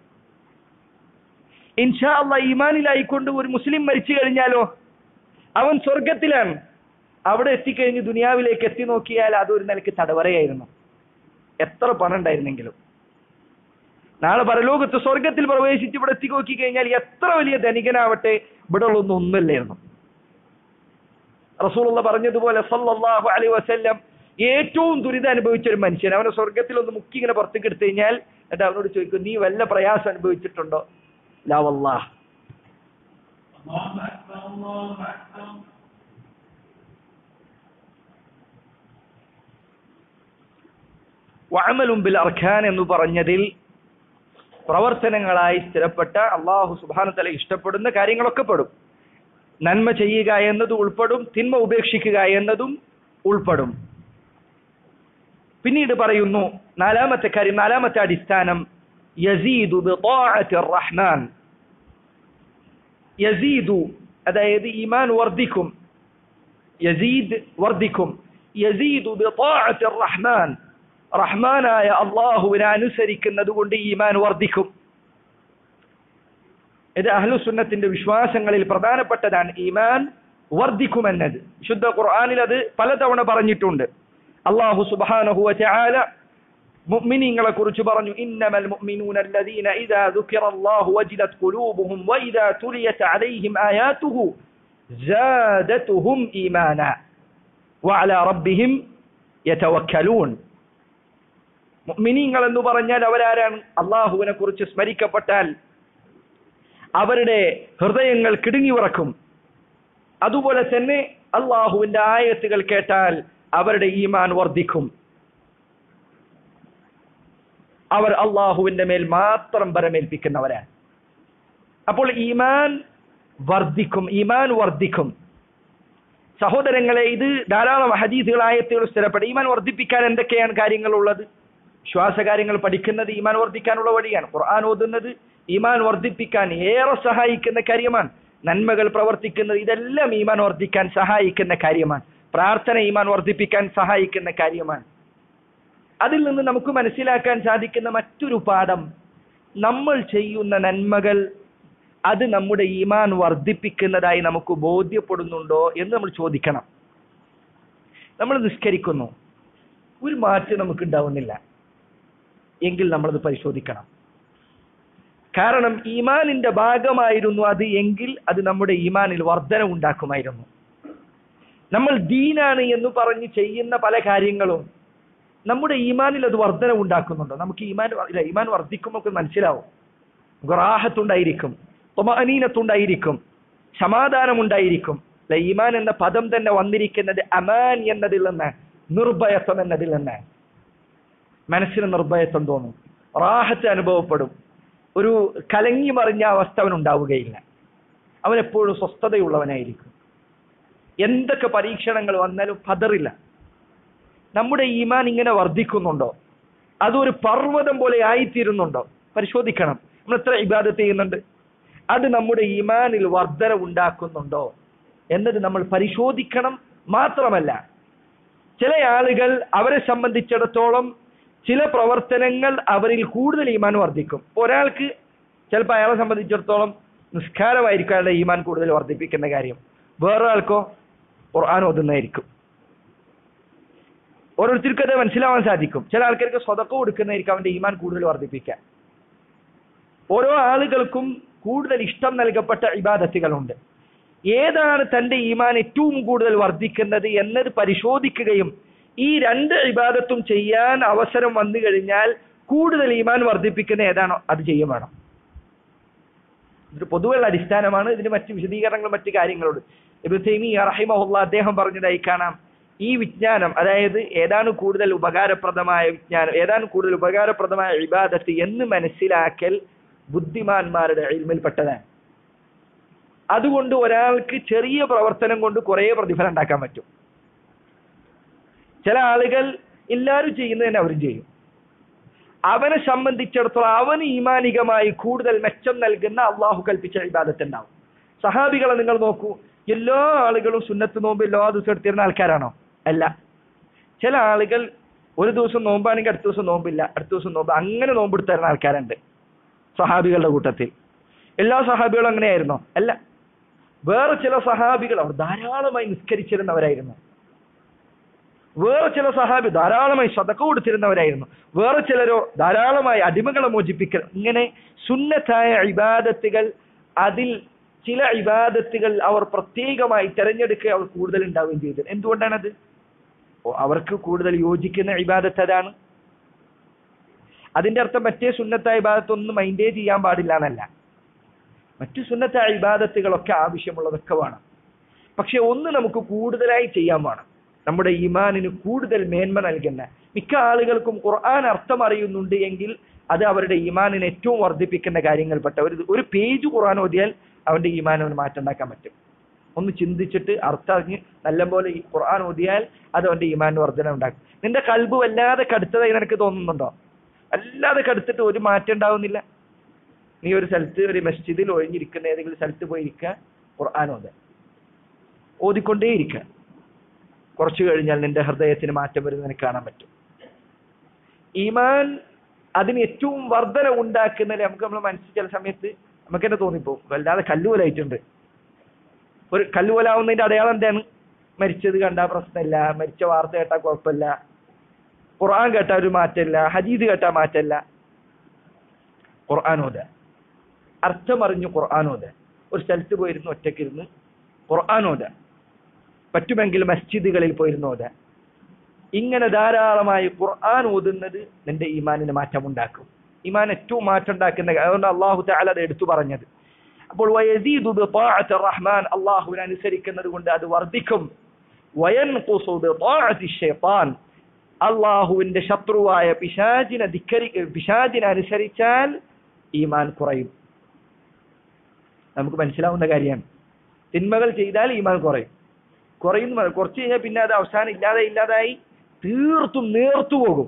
Speaker 1: ഇൻഷാ അള്ളാ ഈമാനിലായിക്കൊണ്ട് ഒരു മുസ്ലിം മരിച്ചു കഴിഞ്ഞാലോ അവൻ സ്വർഗത്തിലാണ് അവിടെ എത്തിക്കഴിഞ്ഞ് ദുനിയാവിലേക്ക് എത്തി നോക്കിയാൽ അതൊരു നിലയ്ക്ക് തടവറയായിരുന്നു എത്ര പണം ഉണ്ടായിരുന്നെങ്കിലും നാളെ പരലോകത്ത് സ്വർഗത്തിൽ പ്രവേശിച്ച് ഇവിടെ എത്തി നോക്കി കഴിഞ്ഞാൽ എത്ര വലിയ ധനികനാവട്ടെ ഇവിടെ ഉള്ളൊന്നും ഒന്നുമില്ലായിരുന്നു റസൂലുള്ള പറഞ്ഞതുപോലെ സല്ലല്ലാഹു അലൈഹി വസല്ലം ഏറ്റവും ദുരിതം അനുഭവിച്ച ഒരു മനുഷ്യൻ അവനെ സ്വർഗത്തിൽ ഒന്ന് മുക്കി ഇങ്ങനെ പുറത്തേക്ക് എടുത്തു കഴിഞ്ഞാൽ എന്നിട്ട് അവനോട് ചോദിക്കും നീ വല്ല പ്രയാസം അനുഭവിച്ചിട്ടുണ്ടോ ലാ വല്ലാഹ്
Speaker 2: الله أكبر الله أكبر
Speaker 1: വഅമലും ബിൽ അർഖാൻ എന്ന് പറഞ്ഞതിൽ പ്രവർത്തനങ്ങളായി സ്ഥിരപ്പെട്ട അള്ളാഹു സുബാനത്തല ഇഷ്ടപ്പെടുന്ന കാര്യങ്ങളൊക്കെ പെടും നന്മ ചെയ്യുക എന്നതും ഉൾപ്പെടും തിന്മ ഉപേക്ഷിക്കുക എന്നതും ഉൾപ്പെടും പിന്നീട് പറയുന്നു നാലാമത്തെ കാര്യം നാലാമത്തെ അടിസ്ഥാനം യസീദു ബിതാഅത്തി റഹ്മാൻ യസീദു അതായത് ഈമാൻ വർദ്ധിക്കും യസീദ് വർദ്ധിക്കും യസീദു ബിതാഅത്തി റഹ്മാൻ റഹ്മാനായ അള്ളാഹുവിനെ അനുസരിക്കുന്നത് കൊണ്ട് ഈമാൻ വർദ്ധിക്കും ഇത് അഹ്ലുസുന്നത്തിന്റെ വിശ്വാസങ്ങളിൽ പ്രധാനപ്പെട്ടതാണ് ഈമാൻ വർദ്ധിക്കുമെന്നത് ശുദ്ധ ഖുർആനിൽ അത് പലതവണ പറഞ്ഞിട്ടുണ്ട് അള്ളാഹു സുബ്ഹാനഹു വതആല മുഅ്മിനീങ്ങളെ കുറിച്ച് പറഞ്ഞു ഇന്നമൽ മുഅ്മിനൂന الذين إذا ذكر الله وجلت قلوبهم وإذا تليت عليهم آياته زادتهم إيمانا وعلى ربهم يتوكلون മുഅ്മിനീങ്ങൾ എന്ന് പറഞ്ഞാൽ അവരാരാണ് അള്ളാഹുവിനെ കുറിച്ച് സ്മരിക്കപ്പെട്ടാൽ അവരുടെ ഹൃദയങ്ങൾ കിടുങ്ങി വിറക്കും അതുപോലെ തന്നെ അള്ളാഹുവിന്റെ ആയത്തുകൾ കേട്ടാൽ അവരുടെ ഈമാൻ വർദ്ധിക്കും അവർ അള്ളാഹുവിന്റെ മേൽ മാത്രം ബരമേൽപ്പിക്കുന്നവരാണ് അപ്പോൾ ഈമാൻ വർദ്ധിക്കും ഈമാൻ വർദ്ധിക്കും സഹോദരങ്ങളെ ഇത് ധാരാളം ഹദീസുകൾ ആയത്തുകൾ സ്ഥിരപ്പെട്ട ഈമാൻ വർദ്ധിപ്പിക്കാൻ എന്തൊക്കെയാണ് കാര്യങ്ങൾ ഉള്ളത് ശ്വാസകാര്യങ്ങൾ പഠിക്കുന്നത് ഈമാൻ വർദ്ധിക്കാനുള്ള വഴിയാണ് ഖുർആൻ ഓതുന്നത് ഈമാൻ വർദ്ധിപ്പിക്കാൻ ഏറെ സഹായിക്കുന്ന കാര്യമാണ് നന്മകൾ പ്രവർത്തിക്കുന്നത് ഇതെല്ലാം ഈമാൻ വർദ്ധിക്കാൻ സഹായിക്കുന്ന കാര്യമാണ് പ്രാർത്ഥന ഈമാൻ വർദ്ധിപ്പിക്കാൻ സഹായിക്കുന്ന കാര്യമാണ് അതിൽ നിന്ന് നമുക്ക് മനസ്സിലാക്കാൻ സാധിക്കുന്ന മറ്റൊരു പാഠം നമ്മൾ ചെയ്യുന്ന നന്മകൾ അത് നമ്മുടെ ഈമാൻ വർദ്ധിപ്പിക്കുന്നതായി നമുക്ക് ബോധ്യപ്പെടുന്നുണ്ടോ എന്ന് നമ്മൾ ചോദിക്കണം നമ്മൾ നിസ്കരിക്കുന്നു ഒരു മാറ്റം നമുക്ക് ഉണ്ടാവുന്നില്ല എങ്കിൽ നമ്മളത് പരിശോധിക്കണം കാരണം ഈമാനിന്റെ ഭാഗമായിരുന്നു അത് എങ്കിൽ അത് നമ്മുടെ ഈമാനിൽ വർധന ഉണ്ടാക്കുമായിരുന്നു നമ്മൾ ദീനാണ് എന്ന് പറഞ്ഞ് ചെയ്യുന്ന പല കാര്യങ്ങളും നമ്മുടെ ഈമാനിൽ അത് വർധന ഉണ്ടാക്കുന്നുണ്ടോ നമുക്ക് ഈമാൻ ഇല്ല ഈമാൻ വർദ്ധിക്കുമ്പോൾ നമുക്ക് മനസ്സിലാവും ഗ്രാഹത്തുണ്ടായിരിക്കും തൊമാനീനത്തുണ്ടായിരിക്കും സമാധാനമുണ്ടായിരിക്കും അല്ല ഈമാൻ എന്ന പദം തന്നെ വന്നിരിക്കുന്നത് അമാൻ എന്നതിൽ നിന്ന് നിർഭയത്വം എന്നതിൽ നിന്ന് മനസ്സിന് നിർഭയത്വം തോന്നും റാഹത്ത് അനുഭവപ്പെടും ഒരു കലങ്ങി മറിഞ്ഞ അവസ്ഥ അവനുണ്ടാവുകയില്ല അവൻ എപ്പോഴും സ്വസ്ഥതയുള്ളവനായിരിക്കും എന്തൊക്കെ പരീക്ഷണങ്ങൾ വന്നാലും പതറില്ല നമ്മുടെ ഈമാൻ ഇങ്ങനെ വർദ്ധിക്കുന്നുണ്ടോ അതൊരു പർവ്വതം പോലെ ആയിത്തീരുന്നുണ്ടോ പരിശോധിക്കണം നമ്മൾ എത്ര ഇബാദത്ത് ചെയ്യുന്നുണ്ട് അത് നമ്മുടെ ഈമാനിൽ വർധന ഉണ്ടാക്കുന്നുണ്ടോ എന്നത് നമ്മൾ പരിശോധിക്കണം മാത്രമല്ല ചില ആളുകൾ അവരെ സംബന്ധിച്ചിടത്തോളം ചില പ്രവർത്തനങ്ങൾ അവരിൽ കൂടുതൽ ഈമാൻ വർദ്ധിക്കും ഒരാൾക്ക് ചിലപ്പോൾ അയാളെ സംബന്ധിച്ചിടത്തോളം നിസ്കാരമായിരിക്കും അയാളുടെ ഈമാൻ കൂടുതൽ വർദ്ധിപ്പിക്കുന്ന കാര്യം വേറൊരാൾക്കോ ഖുർആൻ ഓതുന്നതായിരിക്കും ഓരോരുത്തർക്കും അത് മനസ്സിലാവാൻ സാധിക്കും ചില ആൾക്കാർക്ക് സ്വതക്കം കൊടുക്കുന്നതായിരിക്കും അവന്റെ ഈമാൻ കൂടുതൽ വർദ്ധിപ്പിക്കാൻ ഓരോ ആളുകൾക്കും കൂടുതൽ ഇഷ്ടം നൽകപ്പെട്ട ഇബാദത്തുകളുണ്ട് ഏതാണ് തന്റെ ഈമാൻ ഏറ്റവും കൂടുതൽ വർദ്ധിക്കുന്നത് എന്നത് പരിശോധിക്കുകയും ഈ രണ്ട് ഇബാദത്തും ചെയ്യാൻ അവസരം വന്നു കഴിഞ്ഞാൽ കൂടുതൽ ഈമാൻ വർദ്ധിപ്പിക്കുന്ന ഏതാണോ അത് ചെയ്യും വേണം ഇതൊരു പൊതുവെയുള്ള അടിസ്ഥാനമാണ് ഇതിന് മറ്റ് വിശദീകരണങ്ങളും മറ്റു കാര്യങ്ങളുണ്ട് ഇബ്രഹീമി റഹിമഹുല്ല അദ്ദേഹം പറഞ്ഞതായി കാണാം ഈ വിജ്ഞാനം അതായത് ഏതാണ് കൂടുതൽ ഉപകാരപ്രദമായ വിജ്ഞാനം ഏതാണ് കൂടുതൽ ഉപകാരപ്രദമായ ഇബാദത്ത് എന്ന് മനസ്സിലാക്കൽ ബുദ്ധിമാന്മാരുടെ ഇൽമിൽപ്പെട്ടതാണ് അതുകൊണ്ട് ഒരാൾക്ക് ചെറിയ പ്രവർത്തനം കൊണ്ട് കുറേ പ്രതിഫലം ഉണ്ടാക്കാൻ പറ്റും ചില ആളുകൾ എല്ലാവരും ചെയ്യുന്നതിന് അവരും ചെയ്യും അവനെ സംബന്ധിച്ചിടത്തോളം അവന് ഈമാനികമായി കൂടുതൽ മെച്ചം നൽകുന്ന അള്ളാഹു കൽപ്പിച്ച ഇബാദത്ത് ഉണ്ടാവും സഹാബികളെ നിങ്ങൾ നോക്കൂ എല്ലാ ആളുകളും സുന്നത്ത് നോമ്പ് എല്ലാ ദിവസവും എടുത്തിരുന്ന ആൾക്കാരാണോ അല്ല ചില ആളുകൾ ഒരു ദിവസം നോമ്പാണെങ്കിൽ അടുത്ത ദിവസം നോമ്പില്ല അടുത്ത ദിവസം നോമ്പ് അങ്ങനെ നോമ്പ് എടുത്തിരുന്ന ആൾക്കാരുണ്ട് സഹാബികളുടെ കൂട്ടത്തിൽ എല്ലാ സഹാബികളും അങ്ങനെയായിരുന്നോ അല്ല വേറെ ചില സഹാബികൾ അവർ ധാരാളമായി നിസ്കരിച്ചിരുന്നവരായിരുന്നു വേറെ ചില സഹാബി ധാരാളമായി സതക്ക കൊടുത്തിരുന്നവരായിരുന്നു വേറെ ചിലരോ ധാരാളമായി അടിമകളെ മോചിപ്പിക്കൽ ഇങ്ങനെ സുന്നത്തായ ഇബാദത്തുകൾ അതിൽ ചില ഇബാദത്തുകൾ അവർ പ്രത്യേകമായി തെരഞ്ഞെടുക്കുക അവർ കൂടുതൽ ഉണ്ടാവുകയും ചെയ്തത് എന്തുകൊണ്ടാണത് ഓ, അവർക്ക് കൂടുതൽ യോജിക്കുന്ന ഇബാദത്ത് അതാണ് അതിന്റെ അർത്ഥം മറ്റേ സുന്നത്തായ ഇബാദത്ത് ഒന്നും മൈൻഡേ ചെയ്യാൻ പാടില്ല എന്നല്ല മറ്റു സുന്നത്തായ ഇബാദത്തുകളൊക്കെ ആവശ്യമുള്ളതൊക്കെ വേണം പക്ഷെ ഒന്ന് നമുക്ക് കൂടുതലായി ചെയ്യാൻ വേണം നമ്മുടെ ഈമാനിന് കൂടുതൽ മേന്മ നൽകുന്ന മിക്ക ആളുകൾക്കും ഖുർആൻ അർത്ഥം അറിയുന്നുണ്ട് എങ്കിൽ അത് അവരുടെ ഈമാനിനെ ഏറ്റവും വർദ്ധിപ്പിക്കുന്ന കാര്യങ്ങൾപ്പെട്ട ഒരു ഒരു പേജ് ഖുർആൻ ഓതിയാൽ അവന്റെ ഈമാൻ അവന് മാറ്റം ഉണ്ടാക്കാൻ പറ്റും ഒന്ന് ചിന്തിച്ചിട്ട് അർത്ഥം അറിഞ്ഞ് നല്ലപോലെ ഈ ഖുർആൻ ഓതിയാൽ അത് അവന്റെ ഈമാൻ വർധന ഉണ്ടാക്കും നിന്റെ കൽബ് വല്ലാതെ കടുത്തതായി നിനക്ക് തോന്നുന്നുണ്ടോ അല്ലാതെ കടുത്തിട്ട് ഒരു മാറ്റം ഉണ്ടാവുന്നില്ല നീ ഒരു സ്ഥലത്ത് ഒരു മസ്ജിദിൽ ഒഴിഞ്ഞിരിക്കുന്ന ഏതെങ്കിലും സ്ഥലത്ത് പോയി ഇരിക്കുക ഖുർആൻ ഓത ഓതിക്കൊണ്ടേയിരിക്കുക കുറച്ചു കഴിഞ്ഞാൽ നിന്റെ ഹൃദയത്തിന് മാറ്റം വരുന്നത് നിനക്ക് കാണാൻ പറ്റും ഈമാൻ അതിന് ഏറ്റവും വർധന ഉണ്ടാക്കുന്നതിൽ നമുക്ക് നമ്മൾ മനസ്സിൽ ചില സമയത്ത് നമുക്ക് തന്നെ തോന്നിപ്പോ വല്ലാതെ കല്ലുപോലായിട്ടുണ്ട് ഒരു കല്ലുപോലാവുന്നതിന്റെ അടയാളം എന്താണ് മരിച്ചത് കണ്ടാൽ പ്രശ്നമില്ല മരിച്ച വാർത്ത കേട്ടാൽ കുഴപ്പമില്ല ഖുർആൻ കേട്ടാൽ ഒരു മാറ്റമില്ല ഹദീദ് കേട്ടാൽ മാറ്റമില്ല ഖുർആാനോദ അർത്ഥമറിഞ്ഞു ഖുർആാനോദ ഒരു സ്ഥലത്ത് പോയിരുന്ന് ഒറ്റക്കിരുന്ന് ഖുർആാനോദ പറ്റുമെങ്കിൽ മസ്ജിദുകളിൽ പോയിരുന്ന് ഓത ഇങ്ങനെ ധാരാളമായി ഖുർആൻ ഓതുന്നത് നിന്റെ ഈമാനിന് മാറ്റമുണ്ടാക്കും ഈമാൻ ഏറ്റവും മാറ്റം ഉണ്ടാക്കുന്ന അതുകൊണ്ട് അള്ളാഹു താല അത് എടുത്തു പറഞ്ഞത് അപ്പോൾ വയസീദു ബിതാഅത്തി റഹ്മാൻ അള്ളാഹുവിനെ അനുസരിക്കുന്നത് കൊണ്ട് അത് വർദ്ധിക്കും വയൻഖുസു ബിതാഅത്തി ശൈത്താൻ അള്ളാഹുവിന്റെ ശത്രുവായ പിശാചിനെ ധിക്കരി പിശാചിനെ അനുസരിച്ചാൽ ഈമാൻ കുറയും നമുക്ക് മനസ്സിലാവുന്ന കാര്യമാണ് തിന്മകൾ ചെയ്താൽ ഈമാൻ കുറയും കുറയുന്നു കുറച്ച് കഴിഞ്ഞാൽ പിന്നെ അത് അവസാനം ഇല്ലാതെ ഇല്ലാതായി തീർത്തും നേർത്തു പോകും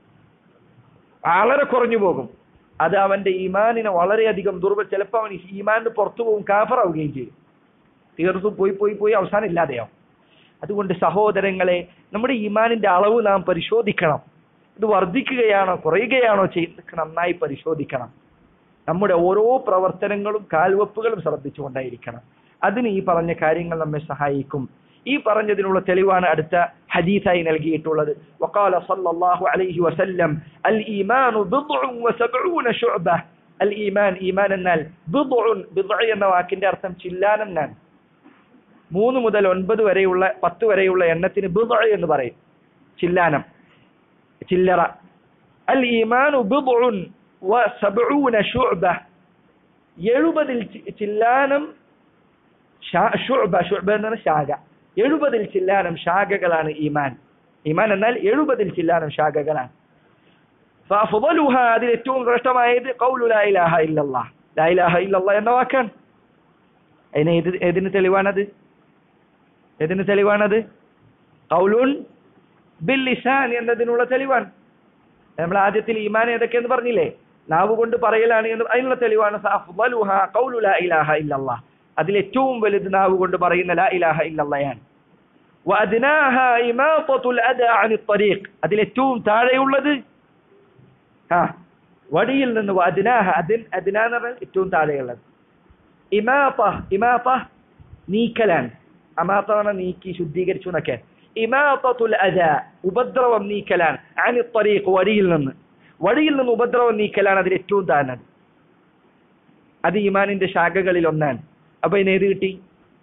Speaker 1: വളരെ കുറഞ്ഞു പോകും അത് അവന്റെ ഈമാനിനെ വളരെയധികം ദുർബൽ ചിലപ്പോൾ അവൻ ഈമാനിന് പുറത്തു പോകും കാഫറാവുകയും ചെയ്യും തീർത്തും പോയി പോയി പോയി അവസാനം ഇല്ലാതെയാവും അതുകൊണ്ട് സഹോദരങ്ങളെ നമ്മുടെ ഈമാനിന്റെ അളവ് നാം പരിശോധിക്കണം ഇത് വർദ്ധിക്കുകയാണോ കുറയുകയാണോ ചെയ്യുന്നത് നന്നായി പരിശോധിക്കണം നമ്മുടെ ഓരോ പ്രവർത്തനങ്ങളും കാൽവെപ്പുകളും ശ്രദ്ധിച്ചുകൊണ്ടായിരിക്കണം അതിന് ഈ പറഞ്ഞ കാര്യങ്ങൾ നമ്മെ സഹായിക്കും ഈ പറഞ്ഞതിനുള്ള തെളിവാണ് അടുത്ത ഹദീസായി നൽകിയിട്ടുള്ളത് വഖാല സല്ലല്ലാഹു അലൈഹി വസല്ലം അൽ ഈമാനു ബിദ്ഉൻ വസബ്ഊന ശുഅബ അൽ ഈമാൻ ഈമാൻ എന്നാൽ ബിദ്ഉൻ ബിദ്ഉ എന്ന വാക്കിന്റെ അർത്ഥം ചില്ലാൻ എന്നാണ് മൂന്ന് മുതൽ ഒൻപത് വരെയുള്ള പത്ത് വരെയുള്ള എണ്ണത്തിന് ബിദ്ഉ എന്ന് പറയും ചില്ലാനം ചില്ലറ അൽ ഈമാനു ബിദ്ഉൻ വസബ്ഊന ശുഅബ എഴുപതിൽ ചില്ലാനം ഷുഅബ ഷുഅബ എന്നാണ് ശാഖ എഴുപതിൽ ചില്ലാനം ശാഖകളാണ് ഈമാൻ ഈമാൻ എന്നാൽ എഴുപതിൽ ചില്ലാനം ശാഖകളാണ് ഫഅഫ്ളലുഹ അതിൽ ഏറ്റവും ശ്രേഷ്ഠമായത് ഖൗലു ലാ ഇലാഹ ഇല്ലല്ലാഹ് ലാ ഇലാഹ ഇല്ലല്ലാഹ് എന്ന വാക്കാണ് അതിന് ഏത് ഏതിന് തെളിവാണത് ഏതിന് തെളിവാണത് ഖൗലുൻ ബിൽ ലിസാൻ എന്നതിനുള്ള തെളിവാണ് നമ്മൾ ആദ്യത്തിൽ ഈമാൻ ഏതൊക്കെയെന്ന് പറഞ്ഞില്ലേ നാവ് കൊണ്ട് പറയലാണ് എന്ന് അതിനുള്ള തെളിവാണ് ഫഅഫ്ളലുഹ ഖൗലു ലാ ഇലാഹ ഇല്ലല്ലാഹ് അതിൽ ഏറ്റവും വലുത് നാവ് കൊണ്ട് പറയുന്ന ലാ ഇലാഹ ഇല്ലല്ലയാണ് വഅദ്നാഹ ഇമാതത്തുൽ അദാ അനി ത്വരീഖ് അതിൽ ഏറ്റവും താഴെയുള്ളത് ആ വടിയിൽ നിന്ന് വഅദ്നാഹ അതിൻ അദ്ന എന്ന് പറഞ്ഞാൽ ഏറ്റവും താഴെയുള്ളത് ഇമാത ഇമാത നീക്കലാണ് അമാത പറഞ്ഞാൽ നീക്കി ശുദ്ധീകരിച്ചു എന്നൊക്കെ ഇമാതത്തുൽ അദാ ഉപദ്രവം നീക്കലാണ് അനി ത്വരീഖ് വടിയിൽ നിന്ന് വഴിയിൽ നിന്ന് ഉപദ്രവം നീക്കലാണ് അതിൽ ഏറ്റവും താഴ്ന്നത് അത് ഈമാനിന്റെ ശാഖകളിൽ ഒന്നാണ് അപ്പൊ ഇതിന് ഏത് കിട്ടി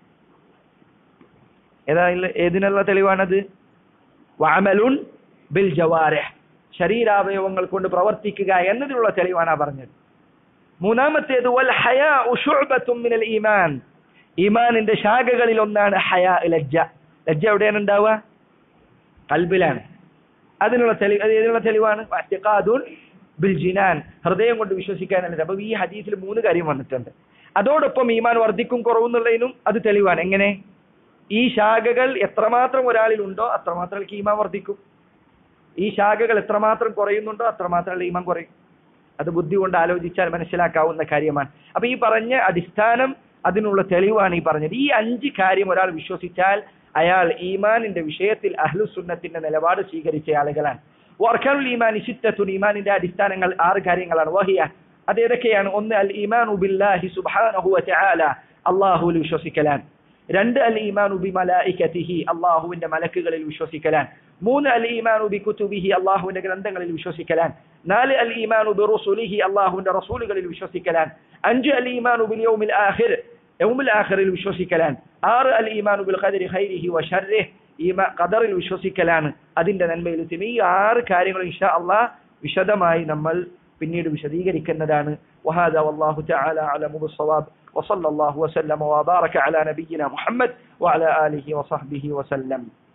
Speaker 1: ഏതാ ഏതിനുള്ള തെളിവാണത് വാമലുൻ ബിൽ ജവാരഹ് ശരീരാവയവങ്ങൾ കൊണ്ട് പ്രവർത്തിക്കുക എന്നതിനുള്ള തെളിവാണ് പറഞ്ഞത് മൂന്നാമത്തേത് വൽ ഹയാ ഉഷുഅബത്തും മിനൽ ഈമാൻ ഈമാനിന്റെ ശാഖകളിൽ ഒന്നാണ് ഹയാ ലജ്ജ ലജ്ജ എവിടെയാണ് ഉണ്ടാവുക കൽബിലാണ് അതിനുള്ള തെളിവ് അതിനുള്ള തെളിവാണ് വഅ്തിഖാദുൻ ബിൽ ജിനാൻ ഹൃദയം കൊണ്ട് വിശ്വസിക്കാനല്ല അപ്പൊ ഈ ഹദീസിൽ മൂന്ന് കാര്യം വന്നിട്ടുണ്ട് അതോടൊപ്പം ഈമാൻ വർദ്ധിക്കും കുറവെന്നുള്ളതിനും അത് തെളിവാണ് എങ്ങനെ ഈ ശാഖകൾ എത്രമാത്രം ഒരാളിൽ ഉണ്ടോ അത്രമാത്രം ഈമാൻ വർദ്ധിക്കും ഈ ശാഖകൾ എത്രമാത്രം കുറയുന്നുണ്ടോ അത്രമാത്രം ഈമാൻ കുറയും അത് ബുദ്ധി കൊണ്ട് ആലോചിച്ചാൽ മനസ്സിലാക്കാവുന്ന കാര്യമാണ് അപ്പൊ ഈ പറഞ്ഞ അടിസ്ഥാനം അതിനുള്ള തെളിവാണ് ഈ പറഞ്ഞത് ഈ അഞ്ച് കാര്യം ഒരാൾ വിശ്വസിച്ചാൽ അയാൾ ഈമാനിന്റെ വിഷയത്തിൽ അഹ്ലുസുന്നത്തിന്റെ നിലപാട് സ്വീകരിച്ച ആളുകളാണ് വർഖനുൽ ഈമാൻ ഇഷിത്തത്തുൻ ഈമാനിന്റെ അടിസ്ഥാനങ്ങൾ ആറ് കാര്യങ്ങളാണ് വഹിയ അതേതൊക്കെയാണ് ഒന്ന് അൽ ഈമാനു ബില്ലാഹി സുബ്ഹാനഹു വതആല അല്ലാഹുവിൽ വിശ്വസിക്കലാൻ രണ്ട് അൽ ഈമാനു ബി മലായികതിഹി അല്ലാഹുവിന്റെ മലക്കുകളിൽ വിശ്വസിക്കലാൻ മൂന്ന് അൽ ഈമാനു ബി കുതുബിഹി അല്ലാഹുവിന്റെ ഗ്രന്ഥങ്ങളിൽ വിശ്വസിക്കലാൻ നാല് അൽ ഈമാനു ബി റസൂലിഹി അല്ലാഹുവിന്റെ റസൂലുകളിൽ വിശ്വസിക്കലാൻ അഞ്ച് അൽ ഈമാനു ബിൽ യൗമിൽ ആഖിർ യൗമിൽ ആഖിറിൽ വിശ്വസിക്കലാൻ ആറ് അൽ ഈമാനു ബിൽ ഖദരി ഖൈരിഹി വശർരിഹി ഈമാ ഖദറിൽ വിശ്വസിക്കലാണ് അതിന്റെ നന്മയിൽ ഈ ആറ് കാര്യങ്ങൾ ഇൻഷാ അള്ളാഹ് വിശദമായി നമ്മൾ പിന്നീട് വിശദീകരിക്കുന്നതാണ് وهذا والله تعالى أعلم بالصواب وصلى الله وسلم وبارك على نبينا محمد وعلى آله وصحبه وسلم